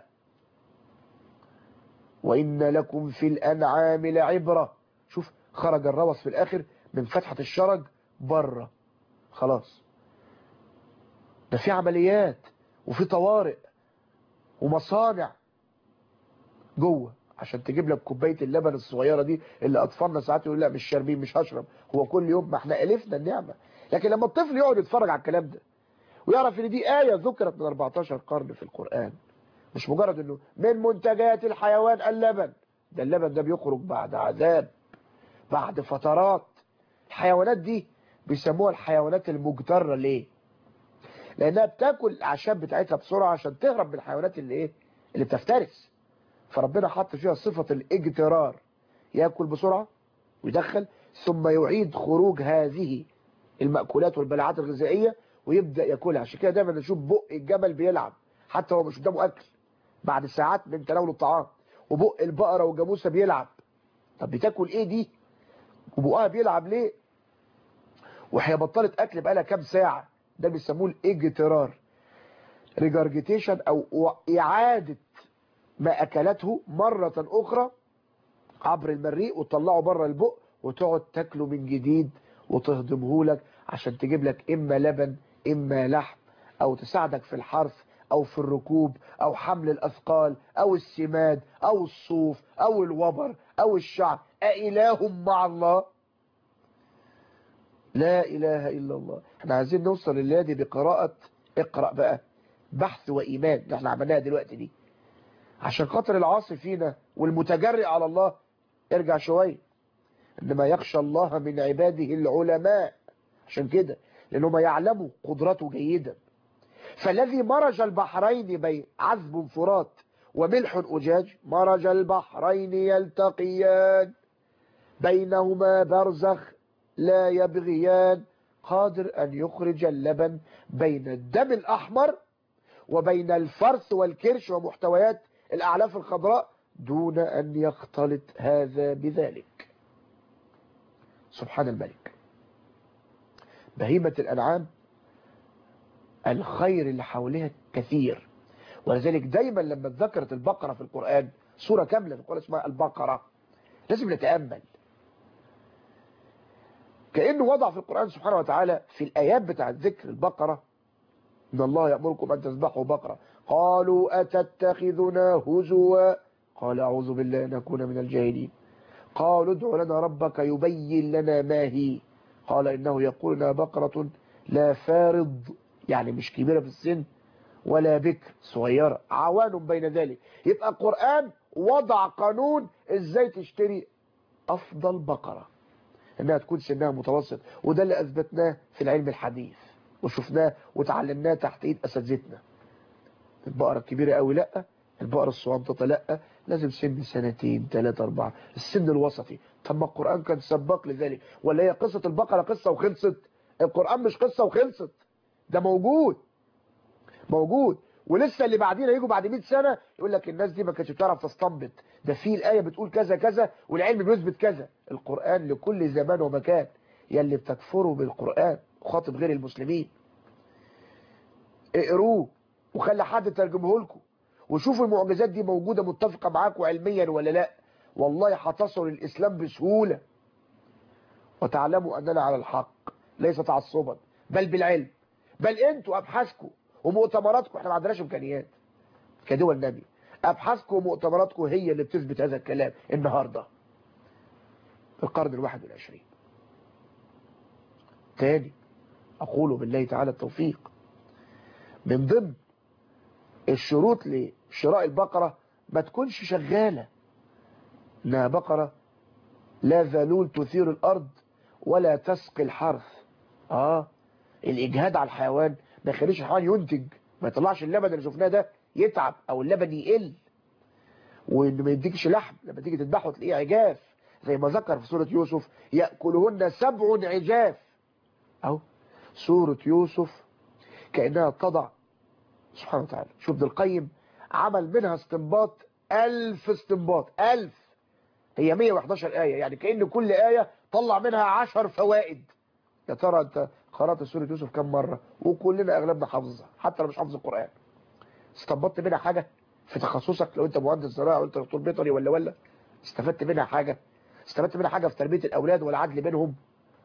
وإن لكم في الأنعام لعبرة شوف خرج الروث في الآخر من فتحة الشرج بره خلاص ده في عمليات وفي طوارئ ومصانع جوه عشان تجيب لك كوبايه اللبن الصغيره دي اللي اطفالنا ساعات يقول لا مش شاربين مش هشرب هو كل يوم ما احنا الفنا النعمه لكن لما الطفل يقعد يتفرج على الكلام ده ويعرف ان دي ايه ذكرت من 14 قرن في القران مش مجرد انه من منتجات الحيوان اللبن ده اللبن ده بيخرج بعد عذاب بعد فترات الحيوانات دي بيسموها الحيوانات المجترة ليه لانها بتاكل الاعشاب بتاعتها بسرعة عشان تهرب من الحيوانات اللي ايه اللي بتفترس فربنا حط فيها صفة الاجترار ياكل بسرعة ويدخل ثم يعيد خروج هذه المأكولات والبلعات الغذائية ويبدأ ياكلها عشان كده دايما نشوف بق الجمل بيلعب حتى هو مش قدامه اكل بعد ساعات من تناول الطعام وبق البقرة والجاموسة بيلعب طب بتاكل ايه دي وبقها بيلعب ليه وهي بطلت اكل بقالها كام ساعة ده بيسموه الاجترار ريجارجيتيشن او اعادة ما اكلته مرة اخرى عبر المريء وتطلعه بره البق وتقعد تاكله من جديد وتهضمه لك عشان تجيب لك اما لبن اما لحم او تساعدك في الحرث او في الركوب او حمل الاثقال او السماد او الصوف او الوبر او الشعر أإله مع الله لا اله الا الله احنا عايزين نوصل لله دي بقراءة اقرأ بقى بحث وايمان اللي احنا عملناها دلوقتي دي عشان خاطر العاصي فينا والمتجرئ على الله ارجع شوية انما يخشى الله من عباده العلماء عشان كده لانهم يعلموا قدرته جيدا فالذي مرج البحرين بين عذب فرات وملح أجاج مرج البحرين يلتقيان بينهما برزخ لا يبغيان قادر أن يخرج اللبن بين الدم الأحمر وبين الفرث والكرش ومحتويات الأعلاف الخضراء دون أن يختلط هذا بذلك سبحان الملك بهيمة الأنعام الخير اللي حواليها كثير ولذلك دايما لما ذكرت البقرة في القرآن سورة كاملة في القرآن اسمها البقرة لازم نتأمل كأنه وضع في القرآن سبحانه وتعالى في الآيات بتاعة ذكر البقرة إن الله يأمركم أن تذبحوا بقرة قالوا أتتخذنا هزوا قال أعوذ بالله أن أكون من الجاهلين قالوا ادع لنا ربك يبين لنا ما هي قال إنه يقول إنها بقرة لا فارض يعني مش كبيرة في السن ولا بكر صغيرة عوان بين ذلك يبقى القرآن وضع قانون ازاي تشتري افضل بقرة انها تكون سنها متوسط وده اللي اثبتناه في العلم الحديث وشفناه وتعلمناه تحت ايد اساتذتنا البقرة الكبيرة قوي لا البقرة الصغنططة لا لازم سن سنتين ثلاثة أربعة السن الوسطي طب ما القرآن كان سباق لذلك ولا هي قصة البقرة قصة وخلصت القرآن مش قصة وخلصت ده موجود موجود ولسه اللي بعدين يجوا بعد 100 سنة يقول لك الناس دي ما كانتش بتعرف تستنبط ده في الآية بتقول كذا كذا والعلم بيثبت كذا القرآن لكل زمان ومكان يلي بتكفروا بالقرآن وخاطب غير المسلمين اقروه وخلي حد ترجمه لكم وشوفوا المعجزات دي موجودة متفقة معاكم علميا ولا لا والله هتصل الإسلام بسهولة وتعلموا أننا على الحق ليس تعصبا بل بالعلم بل انتوا أبحاثكم ومؤتمراتكم احنا ما عندناش امكانيات كدول نبي ابحاثكم ومؤتمراتكم هي اللي بتثبت هذا الكلام النهارده في القرن الواحد والعشرين تاني اقول بالله تعالى التوفيق من ضمن الشروط لشراء البقرة ما تكونش شغالة انها بقرة لا ذلول تثير الارض ولا تسقي الحرث اه الاجهاد على الحيوان ما يخليش الحيوان ينتج ما يطلعش اللبن اللي شفناه ده يتعب او اللبن يقل وان ما يديكش لحم لما تيجي تذبحه تلاقيه عجاف زي ما ذكر في سورة يوسف يأكلهن سبع عجاف اهو سورة يوسف كأنها تضع سبحانه وتعالى شوف ابن القيم عمل منها استنباط ألف استنباط ألف هي 111 آية يعني كأن كل آية طلع منها عشر فوائد يا ترى انت قرأت سورة يوسف كم مرة وكلنا اغلبنا حافظها حتى لو مش حافظ القرآن استنبطت منها حاجة في تخصصك لو انت مهندس زراعة وانت دكتور بيطري ولا ولا استفدت منها حاجة استفدت منها حاجة في تربية الأولاد والعدل بينهم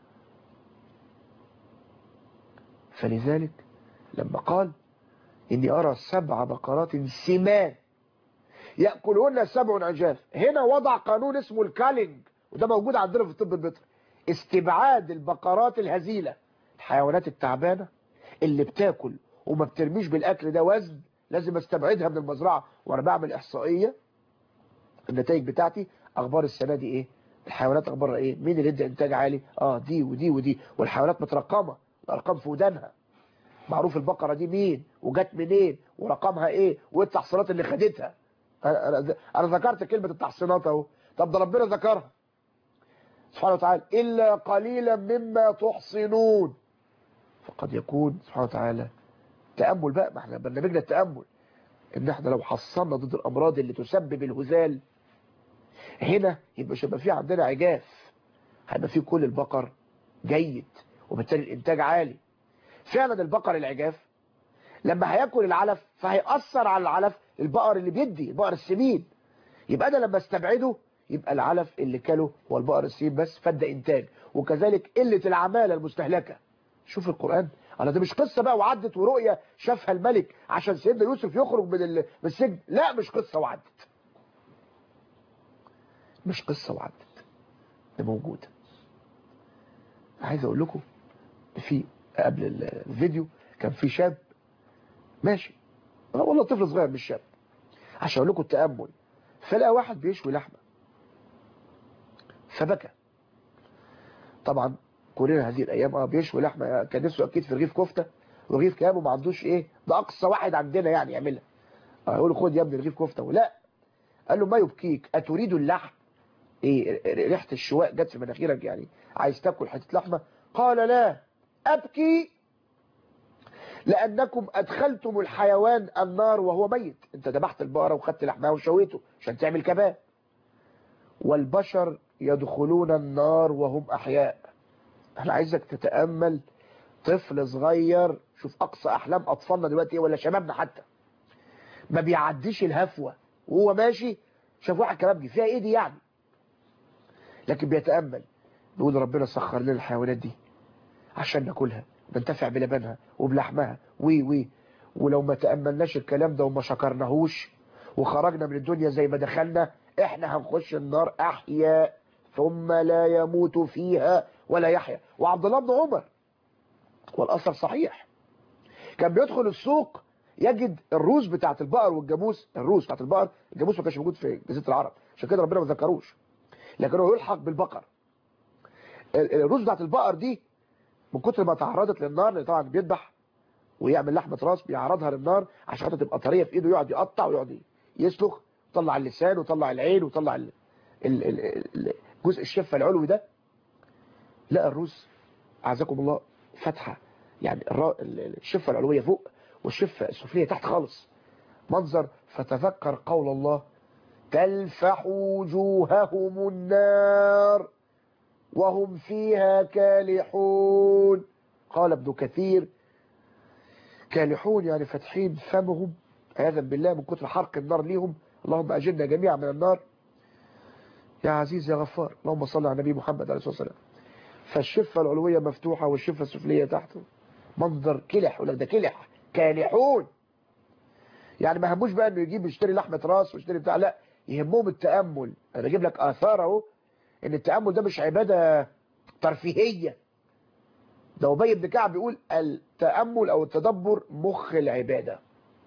فلذلك لما قال إني أرى سبع بقرات سمان يأكلهن سبع عجاف هنا وضع قانون اسمه الكالينج وده موجود عندنا في الطب البيطري استبعاد البقرات الهزيلة الحيوانات التعبانة اللي بتاكل وما بترميش بالأكل ده وزن لازم استبعدها من المزرعة وانا بعمل احصائية النتائج بتاعتي اخبار السنة دي ايه الحيوانات اخبارها ايه مين اللي ادى انتاج عالي اه دي ودي ودي والحيوانات مترقمة الارقام في ودانها معروف البقرة دي مين وجت منين ورقمها ايه وايه التحصينات اللي خدتها انا, أنا, أنا ذكرت كلمة التحصينات اهو طب ده ربنا ذكرها سبحانه وتعالى إلا قليلا مما تحصنون فقد يكون سبحانه وتعالى تأمل بقى ما احنا برنامجنا التأمل ان احنا لو حصلنا ضد الامراض اللي تسبب الهزال هنا يبقى مش هيبقى في عندنا عجاف هيبقى في كل البقر جيد وبالتالي الانتاج عالي فعلا البقر العجاف لما هياكل العلف فهيأثر على العلف البقر اللي بيدي البقر السمين يبقى انا لما استبعده يبقى العلف اللي كله هو البقر السمين بس فده انتاج وكذلك قلة العمالة المستهلكة شوف القرآن انا ده مش قصة بقى وعدت ورؤية شافها الملك عشان سيدنا يوسف يخرج من من السجن لا مش قصة وعدت مش قصة وعدت ده موجود عايز اقول لكم في قبل الفيديو كان في شاب ماشي والله طفل صغير مش شاب عشان اقول لكم التأمل فلقى واحد بيشوي لحمة فبكى طبعا كلنا هذه الايام اه بيشوي لحمه كان نفسه اكيد في رغيف كفته ورغيف كباب وما عندوش ايه ده اقصى واحد عندنا يعني يعملها اه يقول له خد يا ابني رغيف كفته ولا قال له ما يبكيك اتريد اللحم ايه ريحه الشواء جت في مناخيرك يعني عايز تاكل حته لحمه قال لا ابكي لأنكم أدخلتم الحيوان النار وهو ميت انت ذبحت البقرة وخدت لحمها وشويته عشان تعمل كباب والبشر يدخلون النار وهم أحياء أنا عايزك تتأمل طفل صغير شوف أقصى أحلام أطفالنا دلوقتي إيه ولا شبابنا حتى ما بيعديش الهفوة وهو ماشي شاف واحد كبابجي فيها إيه دي يعني لكن بيتأمل بيقول ربنا سخر لنا الحيوانات دي عشان ناكلها ننتفع بلبنها وبلحمها وي وي ولو ما تأملناش الكلام ده وما شكرناهوش وخرجنا من الدنيا زي ما دخلنا احنا هنخش النار احياء ثم لا يموت فيها ولا يحيا وعبد الله بن عمر والاثر صحيح كان بيدخل السوق يجد الروس بتاعت البقر والجاموس الروس بتاعت البقر الجاموس ما كانش موجود في جزيره العرب عشان كده ربنا ما ذكروش لكن هو يلحق بالبقر الروس بتاعت البقر دي من كتر ما تعرضت للنار لان طبعا بيذبح ويعمل لحمه راس بيعرضها للنار عشان خاطر تبقى طريه في ايده يقعد يقطع ويقعد يسلخ يطلع اللسان ويطلع العين ويطلع ال- ال- ال- ال- جزء الشفه العلوي ده لا الروس اعزكم الله فتحه يعني الرا- ال- الشفه العلويه فوق والشفه السفليه تحت خالص منظر فتذكر قول الله تلفح وجوههم النار وهم فيها كالحون قال ابن كثير كالحون يعني فاتحين فمهم عياذا بالله من كتر حرق النار ليهم اللهم أجرنا جميعا من النار يا عزيز يا غفار اللهم صل على النبي محمد عليه الصلاة والسلام فالشفة العلوية مفتوحة والشفة السفلية تحته منظر كلح ولا ده كلح كالحون يعني ما هموش بقى انه يجيب يشتري لحمة راس ويشتري بتاع لا يهمهم التأمل انا بجيب لك آثار اهو ان التأمل ده مش عبادة ترفيهية ده أبي بن كعب بيقول التأمل أو التدبر مخ العبادة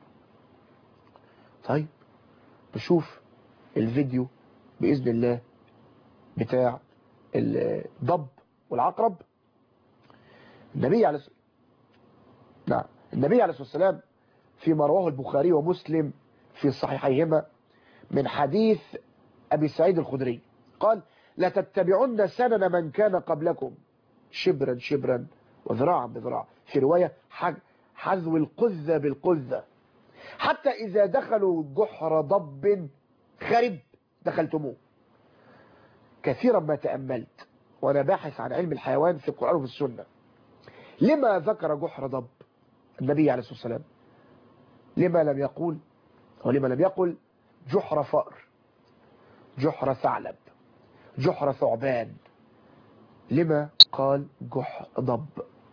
طيب نشوف الفيديو بإذن الله بتاع الضب والعقرب النبي عليه الصلاة نعم النبي عليه الصلاة والسلام فيما رواه البخاري ومسلم في صحيحيهما من حديث أبي سعيد الخدري قال لا تتبعن سنن من كان قبلكم شبرا شبرا وذراعا بذراع في رواية حذو القذة بالقذة حتى إذا دخلوا جحر ضب خرب دخلتموه كثيرا ما تأملت وأنا باحث عن علم الحيوان في القرآن وفي السنة لما ذكر جحر ضب النبي عليه الصلاة والسلام لما لم يقول ولما لم يقل جحر فأر جحر ثعلب جحر ثعبان لما قال جح ضب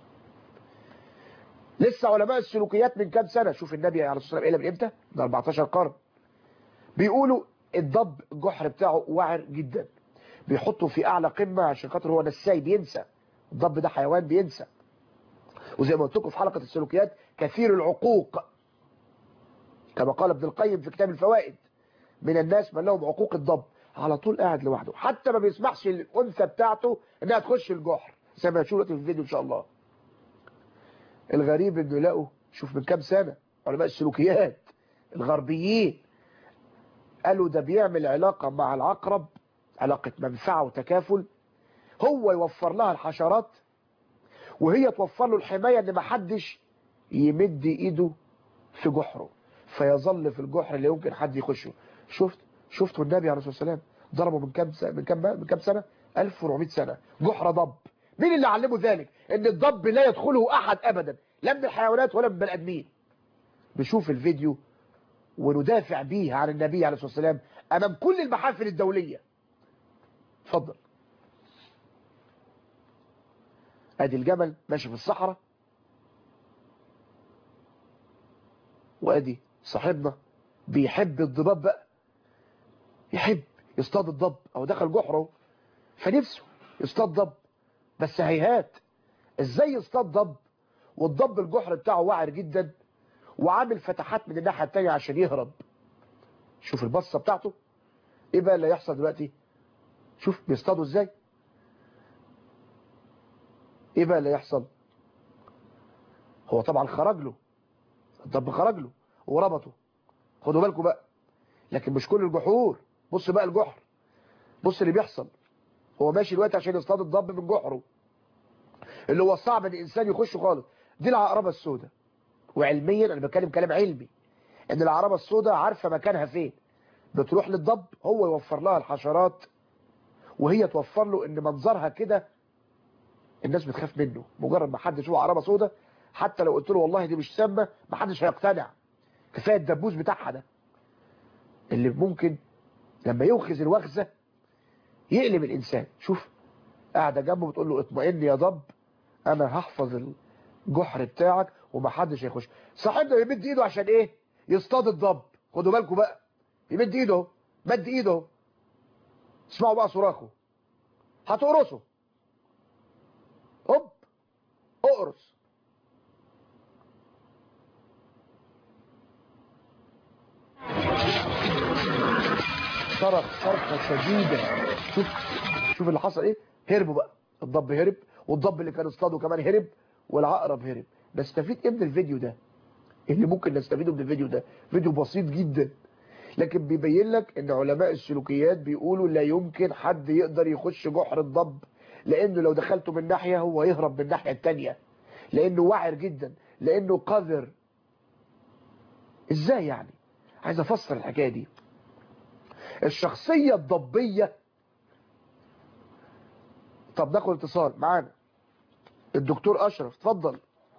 لسه علماء السلوكيات من كام سنة شوف النبي عليه الصلاة والسلام من امتى ده 14 قرن بيقولوا الضب الجحر بتاعه وعر جدا بيحطه في اعلى قمة عشان خاطر هو نساي بينسى الضب ده حيوان بينسى وزي ما قلت لكم في حلقة السلوكيات كثير العقوق كما قال ابن القيم في كتاب الفوائد من الناس من لهم عقوق الضب على طول قاعد لوحده حتى ما بيسمحش الانثى بتاعته انها تخش الجحر زي ما هتشوفوا في الفيديو ان شاء الله الغريب انه لقوا شوف من كام سنة علماء السلوكيات الغربيين قالوا ده بيعمل علاقة مع العقرب علاقة منفعة وتكافل هو يوفر لها الحشرات وهي توفر له الحماية ان ما حدش يمد ايده في جحره فيظل في الجحر اللي يمكن حد يخشه شفت شفتوا النبي عليه الصلاة والسلام ضربه من كام سنة من كام من كام سنة 1400 سنة جحر ضب مين اللي علمه ذلك ان الضب لا يدخله احد ابدا لا من الحيوانات ولا من البني ادمين نشوف الفيديو وندافع بيه عن النبي عليه الصلاة والسلام امام كل المحافل الدولية اتفضل ادي الجمل ماشي في الصحراء وادي صاحبنا بيحب الضباب بقى يحب يصطاد الضب او دخل جحره فنفسه يصطاد ضب بس هيهات ازاي يصطاد ضب والضب الجحر بتاعه وعر جدا وعامل فتحات من الناحية التانية عشان يهرب شوف البصة بتاعته ايه بقى اللي يحصل دلوقتي شوف بيصطادوا ازاي ايه بقى اللي يحصل هو طبعا خرج له الضب خرج له وربطه خدوا بالكم بقى لكن مش كل الجحور بص بقى الجحر بص اللي بيحصل هو ماشي دلوقتي عشان يصطاد الضب من جحره اللي هو صعب ان الانسان يخشه خالص دي العقربه السوداء وعلميا انا بتكلم كلام علمي ان العربة السوداء عارفة مكانها فين بتروح للضب هو يوفر لها الحشرات وهي توفر له ان منظرها كده الناس بتخاف منه مجرد ما حد يشوف عربة سوداء حتى لو قلت له والله دي مش سامة ما حدش هيقتنع كفاية الدبوس بتاعها ده اللي ممكن لما يوخز الوخزة يقلب الإنسان شوف قاعدة جنبه بتقول له اطمئن يا ضب أنا هحفظ الجحر بتاعك ومحدش هيخش صاحبنا بيمد ايده عشان ايه يصطاد الضب خدوا بالكم بقى يمد ايده اهو. مد ايده اهو. اسمعوا بقى صراخه هتقرصه هوب اقرص صرخ صرخة شديدة شوف شوف اللي حصل ايه هربوا بقى الضب هرب والضب اللي كان اصطاده كمان هرب والعقرب هرب نستفيد ايه من الفيديو ده اللي ممكن نستفيده من الفيديو ده فيديو بسيط جدا لكن بيبين لك ان علماء السلوكيات بيقولوا لا يمكن حد يقدر يخش جحر الضب لانه لو دخلته من ناحية هو يهرب من الناحية التانية لانه واعر جدا لانه قذر ازاي يعني عايز افسر الحكاية دي الشخصية الضبية طب ناخد اتصال معانا الدكتور اشرف اتفضل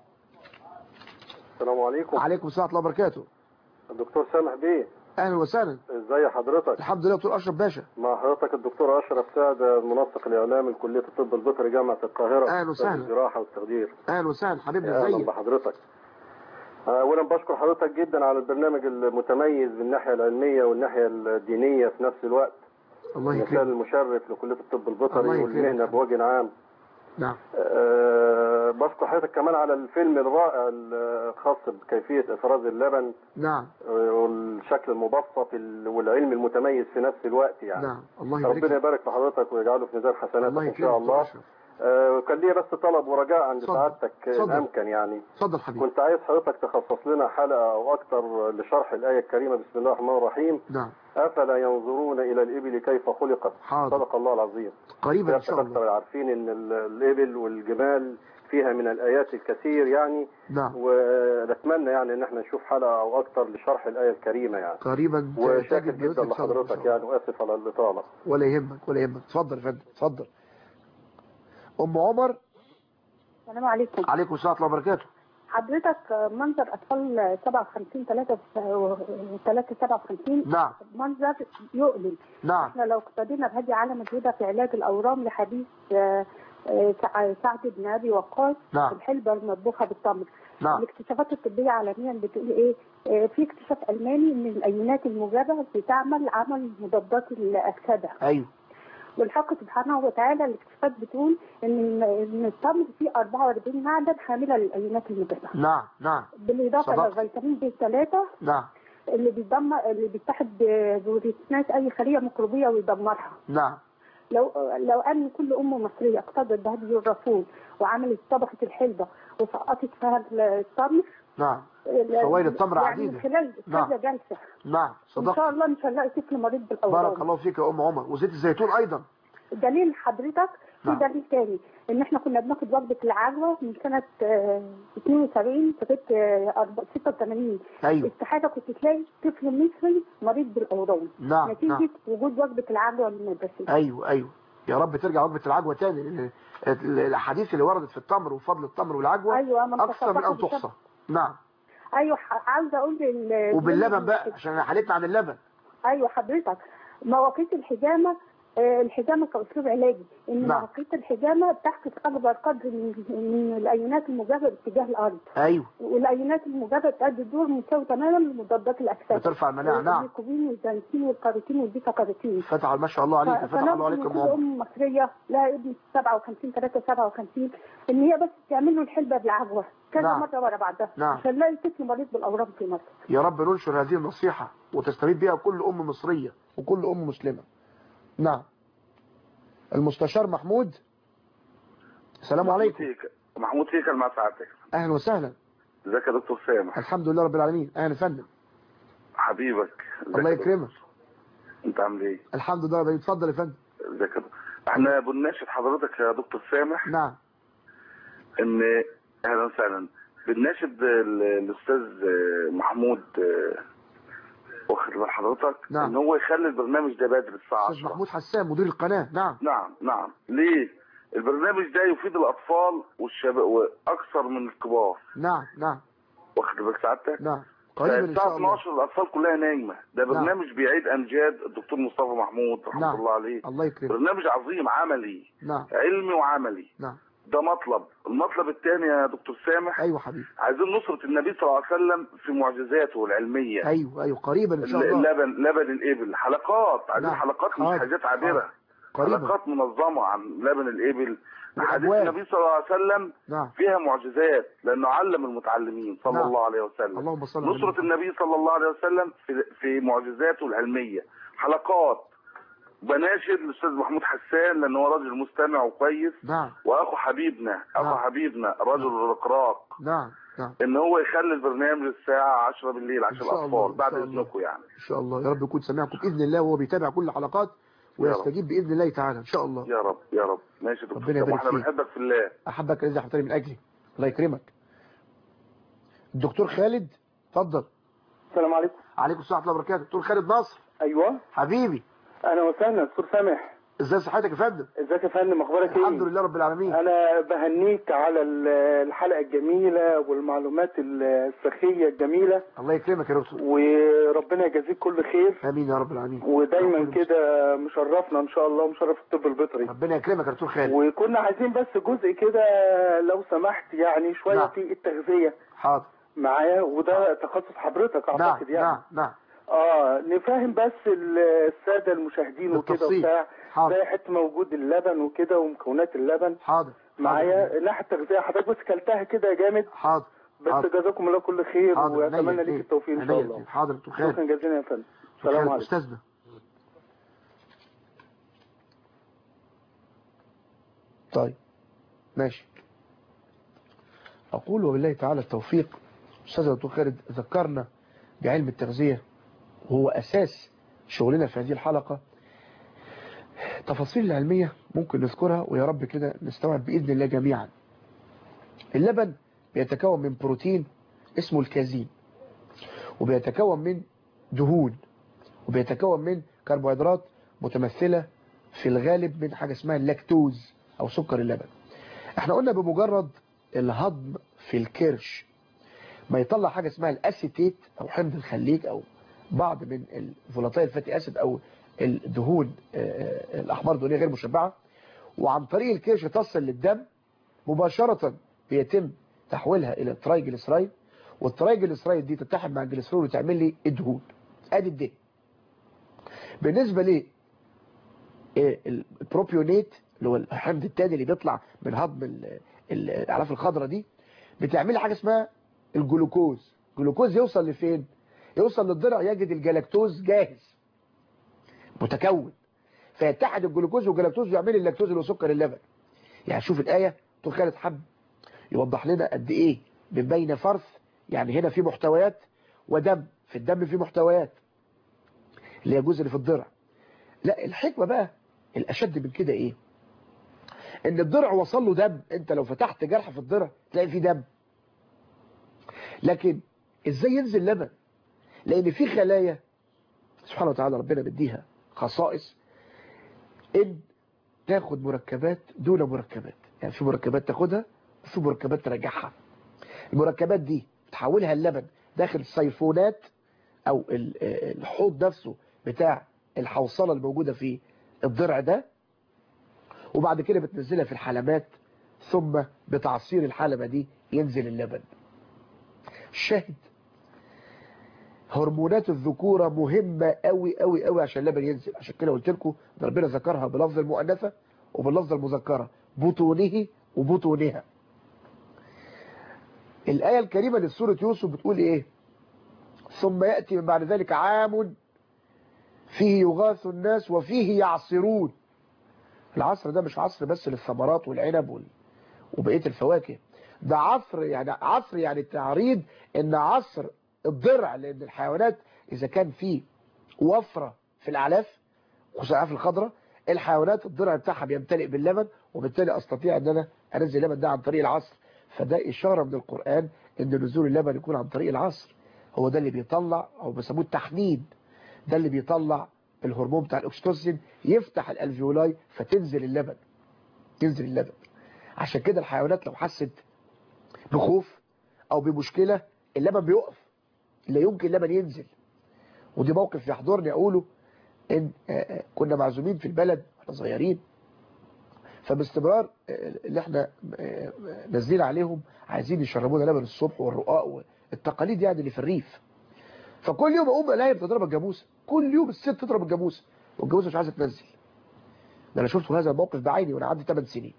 السلام عليكم عليكم السلام ورحمه الله وبركاته الدكتور سامح بيه اهلا وسهلا ازي حضرتك الحمد لله دكتور اشرف باشا مع حضرتك الدكتور اشرف سعد المنسق الاعلامي لكليه الطب البيطري جامعه القاهره أهلا وسهلا. أستاذ الجراحه والتخدير اهلا وسهلا حبيبنا اهلا ازيك بحضرتك اولا بشكر حضرتك جدا على البرنامج المتميز بالناحيه العلميه والناحيه الدينيه في نفس الوقت الله المثال يكرمك المشرف لكليه الطب الله البيطري يكرمك. والمهنه بوجه عام نعم أه بشكر حضرتك كمان على الفيلم الرائع الخاص بكيفيه افراز اللبن نعم والشكل المبسط ال- والعلم المتميز في نفس الوقت يعني نعم الله يبارك ربنا فيك. يبارك في حضرتك ويجعله في ميزان حسناتك الله ان يكرمك شاء دكتور الله أشرف. آه، كان لي بس طلب ورجاء عند اتفضل. سعادتك اتفضل. ان امكن يعني اتفضل حبيبي كنت عايز حضرتك تخصص لنا حلقه او اكثر لشرح الايه الكريمه بسم الله الرحمن الرحيم نعم افلا ينظرون الى الابل كيف خلقت حاضر صدق الله العظيم قريبا ان شاء حضرتك الله عارفين ان ال- الابل والجمال فيها من الايات الكثير يعني نعم ونتمنى يعني ان احنا نشوف حلقه او اكثر لشرح الايه الكريمه يعني قريبا وشاكر تجد جدا بيوتك صدق إن شاء لحضرتك الله. يعني واسف على الاطاله ولا يهمك ولا يهمك اتفضل يا فندم اتفضل ام عمر السلام عليكم عليكم السلام ورحمه الله وبركاته حضرتك منظر اطفال 57 3 3 57 نعم منظر يؤلم نعم احنا لو اقتدينا بهذه علامة هدى في علاج الاورام لحديث آه، آه، سع- سعد بن ابي وقاص نعم. الحلبة المطبوخة بالتمر نعم الاكتشافات الطبية عالميا بتقول ايه آه، في اكتشاف الماني ان الايونات الموجبة بتعمل عمل مضادات الاكسدة ايوه والحق سبحانه وتعالى الاكتشافات بتقول ان ان التمر فيه 44 معدن حامله للايونات الموجبه نعم نعم بالاضافه صدقت. للفيتامين بي 3 نعم اللي بيدمر اللي بيتحد بروتينات اي خليه ميكروبيه ويدمرها نعم لو لو ان كل ام مصريه اقتدت بهدي الرسول وعملت طبقه الحلبه وسقطت فيها التمر نعم فوائد التمر يعني عديدة. من خلال نعم. كذا جلسه نعم ان صدقت شاء الله مش هنلاقي طفل مريض بالاورام بارك الله فيك يا ام عمر وزيت الزيتون ايضا دليل حضرتك في نعم. دليل تاني ان احنا كنا بناخد وجبه العجوه من سنه آه، 72 لغايه آه، أرب- 86 ايوه استحاله كنت تلاقي طفل مصري مريض بالاورام نعم نتيجه نعم وجود وجبه العجوه المدرسيه ايوه ايوه يا رب ترجع وجبه العجوه تاني لان ال- الاحاديث اللي وردت في التمر وفضل التمر والعجوه ايوه من اكثر من ان تصدق تحصى نعم ايوه ح- عاوزه اقول لل- وباللبن بقى عشان حالتنا عن اللبن ايوه حضرتك مواقيت الحجامه آه، الحجامه كاسلوب علاجي ان نعم. مواقيت الحجامه تحدث اكبر قدر من من الايونات الموجبه باتجاه الارض ايوه والايونات الموجبه تؤدي دور مساوي تماما لمضادات الاكسده بترفع المناعه نعم الليكوبين والزنسين والكاروتين والبيتا كاروتين فتح ما شاء الله عليك فتح الله فنرجو عليك من يا كل ام عمر ام مصريه لها ابن 57 3 57 ان هي بس تعمل له الحلبه بالعجوه كذا نعم. مره ورا بعضها نعم. عشان نلاقي طفل مريض بالاورام في مصر يا رب ننشر هذه النصيحة وتستفيد بها كل أم مصرية وكل أم مسلمة نعم المستشار محمود السلام عليكم فيك محمود فيك مع سعادتك أهلا وسهلا ازيك يا دكتور سامح الحمد لله رب العالمين أهلا يا فندم حبيبك ازيك الله يا دكتور؟ يكرمك انت عامل ايه الحمد لله رب العالمين اتفضل يا فندم ازيك يا دكتور؟ احنا بنناشد حضرتك يا دكتور سامح نعم ان اهلا وسهلا بنناشد ال- الاستاذ آه، محمود آه، واخد بال حضرتك نعم. ان هو يخلي البرنامج ده بدري الساعه استاذ 10 محمود حسان مدير القناة نعم نعم نعم ليه البرنامج ده يفيد الاطفال والشباب واكثر من الكبار نعم نعم واخد بال سعادتك نعم قريبا ان الساعه شاء الله 12 الاطفال كلها نايمه ده نعم. برنامج بيعيد امجاد الدكتور مصطفى محمود رحمه نعم. الله عليه الله يكرمك برنامج عظيم عملي نعم علمي وعملي نعم ده مطلب المطلب الثاني يا دكتور سامح ايوه حبيبي عايزين نصرة النبي صلى الله عليه وسلم في معجزاته العلمية ايوه ايوه قريبا ان شاء الله اللبن لبن الإبل حلقات عايزين نعم. حلقات من حاضر. حاجات عابرة قريبا حلقات منظمة عن لبن الإبل حديث والأبواب. النبي صلى الله عليه وسلم نعم فيها معجزات لأنه علم المتعلمين صلى نعم. الله عليه وسلم اللهم صل على نصرة النبي صلى الله عليه وسلم في, في معجزاته العلمية حلقات بناشد الأستاذ محمود حسان لأنه هو راجل مستمع وكويس نعم وأخو حبيبنا أخو نعم. حبيبنا رجل الرقراق نعم نعم ان هو يخلي البرنامج الساعة 10 بالليل عشان إن شاء الله، الاطفال إن بعد شاء الله. اذنكم يعني ان شاء الله يا رب يكون سمعكم باذن الله وهو بيتابع كل الحلقات ويستجيب باذن الله تعالى ان شاء الله يا رب يا رب ماشي يا دكتور ربنا سامح، يبارك احنا فيك. بنحبك في الله احبك الذي احببتني من اجلي الله يكرمك الدكتور خالد اتفضل السلام عليكم عليكم السلام ورحمه الله وبركاته دكتور خالد نصر ايوه حبيبي اهلا وسهلا دكتور سامح ازاي صحتك يا فندم ازيك يا فندم اخبارك ايه الحمد لله رب العالمين انا بهنيك على ال- الحلقه الجميله والمعلومات السخيه الجميله الله يكرمك يا دكتور وربنا يجازيك كل خير امين يا رب العالمين ودايما ربنا كده مشرفنا ان شاء الله ومشرف الطب البيطري ربنا يكرمك يا دكتور خالد وكنا عايزين بس جزء كده لو سمحت يعني شويه نعم. في التغذيه حاضر معايا وده تخصص حضرتك نعم اعتقد يعني نعم نعم اه نفهم بس ال- الساده المشاهدين وكده بالتفصيل. وبتاع حاضر زي حته موجود اللبن وكده ومكونات اللبن حاضر معايا ناحيه التغذيه حضرتك بس كلتها كده جامد حاضر بس حاضر. جزاكم الله كل خير حاضر واتمنى عينيا ليك الاثنين. التوفيق ان شاء عينيا الله الاثنين. حاضر دكتور خالد شكرا جزيلا يا فندم دكتور السلام خالد عليكم استاذنا طيب ماشي أقول وبالله تعالى التوفيق أستاذ دكتور خالد ذكرنا بعلم التغذية وهو أساس شغلنا في هذه الحلقة تفاصيل العلمية ممكن نذكرها ويا رب كده نستوعب بإذن الله جميعا اللبن بيتكون من بروتين اسمه الكازين وبيتكون من دهون وبيتكون من كربوهيدرات متمثلة في الغالب من حاجة اسمها اللاكتوز أو سكر اللبن احنا قلنا بمجرد الهضم في الكرش ما يطلع حاجة اسمها الاسيتيت أو حمض الخليج أو بعض من الفولاتايل فاتي أسيد أو الدهون آه، الأحمر الدهنية غير مشبعة وعن طريق الكرش تصل للدم مباشرة بيتم تحويلها إلى ترايجليسرايد والترايجليسرايد دي تتحد مع الجليسرول وتعمل لي الدهون ادي الدهن بالنسبة لي البروبيونيت اللي هو الحمض التاني اللي بيطلع من هضم ال- ال- الاعلاف الخضراء دي بتعمل لي حاجه اسمها الجلوكوز الجلوكوز يوصل لفين يوصل للضلع يجد الجلاكتوز جاهز متكون فيتحد الجلوكوز والجلاكتوز ويعمل لي اللاكتوز اللي هو سكر اللبن يعني شوف الايه دكتور خالد حب يوضح لنا قد ايه من بين فرث يعني هنا في محتويات ودم في الدم في محتويات اللي هي الجزء اللي في الضلع لا الحكمة بقى الأشد من كده إيه إن الضرع وصل له دم أنت لو فتحت جرح في الضرع تلاقي فيه دم لكن إزاي ينزل لبن لأن في خلايا سبحانه وتعالى ربنا بديها خصائص إن تاخد مركبات دون مركبات يعني في مركبات تاخدها وفي مركبات ترجعها المركبات دي تحولها اللبن داخل السيفونات أو ال- الحوض نفسه بتاع الحوصلة الموجودة في الضرع ده وبعد كده بتنزلها في الحلبات ثم بتعصير الحلبة دي ينزل اللبن شاهد هرمونات الذكورة مهمة قوي قوي قوي عشان اللبن ينزل عشان كده قلت لكم ده ربنا ذكرها بلفظ المؤنثة وباللفظ المذكرة بطونه وبطونها الآية الكريمة لسورة يوسف بتقول ايه ثم يأتي من بعد ذلك عام فيه يغاث الناس وفيه يعصرون العصر ده مش عصر بس للثمرات والعنب وال... وبقية الفواكه ده عصر يعني عصر يعني تعريض ان عصر الضرع لان الحيوانات اذا كان في وفرة في الاعلاف خصوصا الاعلاف الخضراء الحيوانات الضرع بتاعها بيمتلئ باللبن وبالتالي استطيع ان انا انزل اللبن ده عن طريق العصر فده اشارة من القرآن ان نزول اللبن يكون عن طريق العصر هو ده اللي بيطلع او بيسموه التحنين ده اللي بيطلع الهرمون بتاع الاكسيتوسين يفتح الالفيولاي فتنزل اللبن ينزل اللبن عشان كده الحيوانات لو حست بخوف او بمشكلة اللبن بيقف لا يمكن اللبن ينزل ودي موقف يحضرني اقوله ان كنا معزومين في البلد واحنا صغيرين فباستمرار اللي احنا نازلين عليهم عايزين يشربونا لبن الصبح والرقاق والتقاليد يعني اللي في الريف فكل يوم اقوم الاقي بتضرب الجاموسه كل يوم الست تضرب الجاموسه والجاموسه مش عايزه تنزل ده انا شفت هذا الموقف بعيني وانا عندي 8 سنين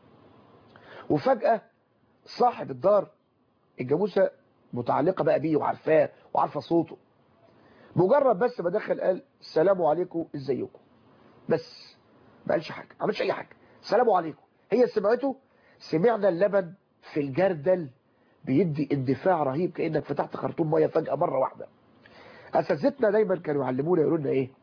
وفجأة صاحب الدار الجاموسه متعلقة بقى بيه وعارفاه وعارفة صوته مجرد بس ما دخل قال السلام عليكم ازيكم بس ما قالش حاجة ما عملش اي حاجة السلام عليكم هي سمعته سمعنا اللبن في الجردل بيدي اندفاع رهيب كأنك فتحت خرطوم مية فجأة مرة واحدة اساتذتنا دايما كانوا يعلمونا يقولوا لنا ايه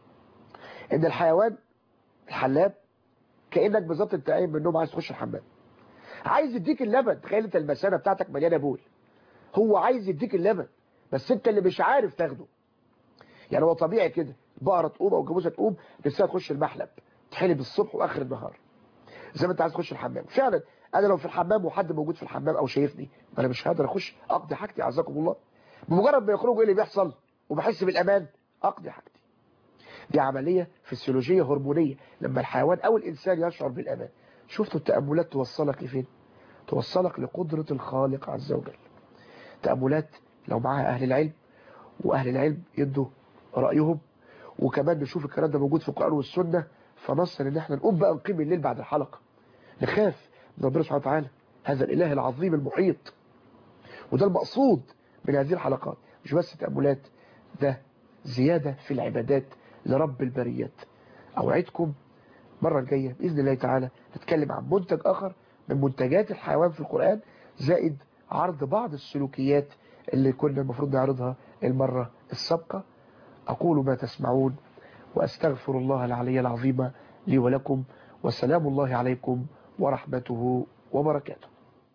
ان الحيوان الحلاب كأنك بالظبط انت قايم من النوم عايز تخش الحمام عايز يديك اللبن تخيل انت المثانه بتاعتك مليانه بول هو عايز يديك اللبن بس انت اللي مش عارف تاخده يعني هو طبيعي كده بقرة تقوم او جاموسه تقوم نفسها تخش المحلب تحلب الصبح واخر النهار زي ما انت عايز تخش الحمام فعلا انا لو في الحمام وحد موجود في الحمام او شايفني ما انا مش هقدر اخش اقضي حاجتي عزكم الله بمجرد ما يخرجوا ايه اللي بيحصل وبحس بالامان اقضي حاجتي دي عمليه فسيولوجيه هرمونيه لما الحيوان او الانسان يشعر بالامان شفتوا التاملات توصلك لفين توصلك لقدره الخالق عز وجل تاملات لو معاها اهل العلم واهل العلم يدوا رايهم وكمان نشوف الكلام ده موجود في القران والسنه فنصل ان احنا نقوم بقى نقيم الليل بعد الحلقه نخاف من ربنا سبحانه وتعالى هذا الاله العظيم المحيط وده المقصود من هذه الحلقات مش بس تاملات ده زياده في العبادات لرب البريات اوعدكم المره الجايه باذن الله تعالى نتكلم عن منتج اخر من منتجات الحيوان في القران زائد عرض بعض السلوكيات اللي كنا المفروض نعرضها المره السابقه اقول ما تسمعون واستغفر الله العلي العظيم لي ولكم وسلام الله عليكم ورحمته وبركاته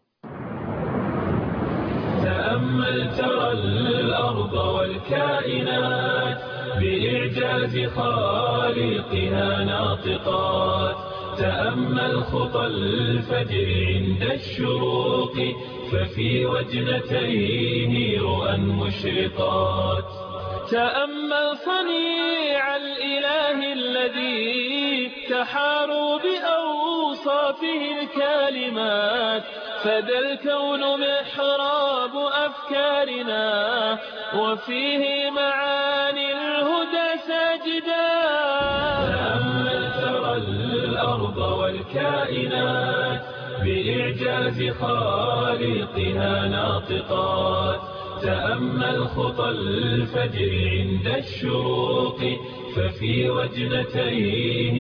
تأمل ترى الأرض والكائنات بإعجاز خالقها ناطقات تأمل خطى الفجر عند الشروق ففي وجنتيه رؤى مشرقات تأمل صنيع الإله الذي تحاروا بأوصافه الكالمات فذا الكون محراب أفكارنا وفيه معاني الهدى ساجدا تأمل ترى الأرض والكائنات بإعجاز خالقها ناطقات تأمل خطى الفجر عند الشروق ففي وجنتيه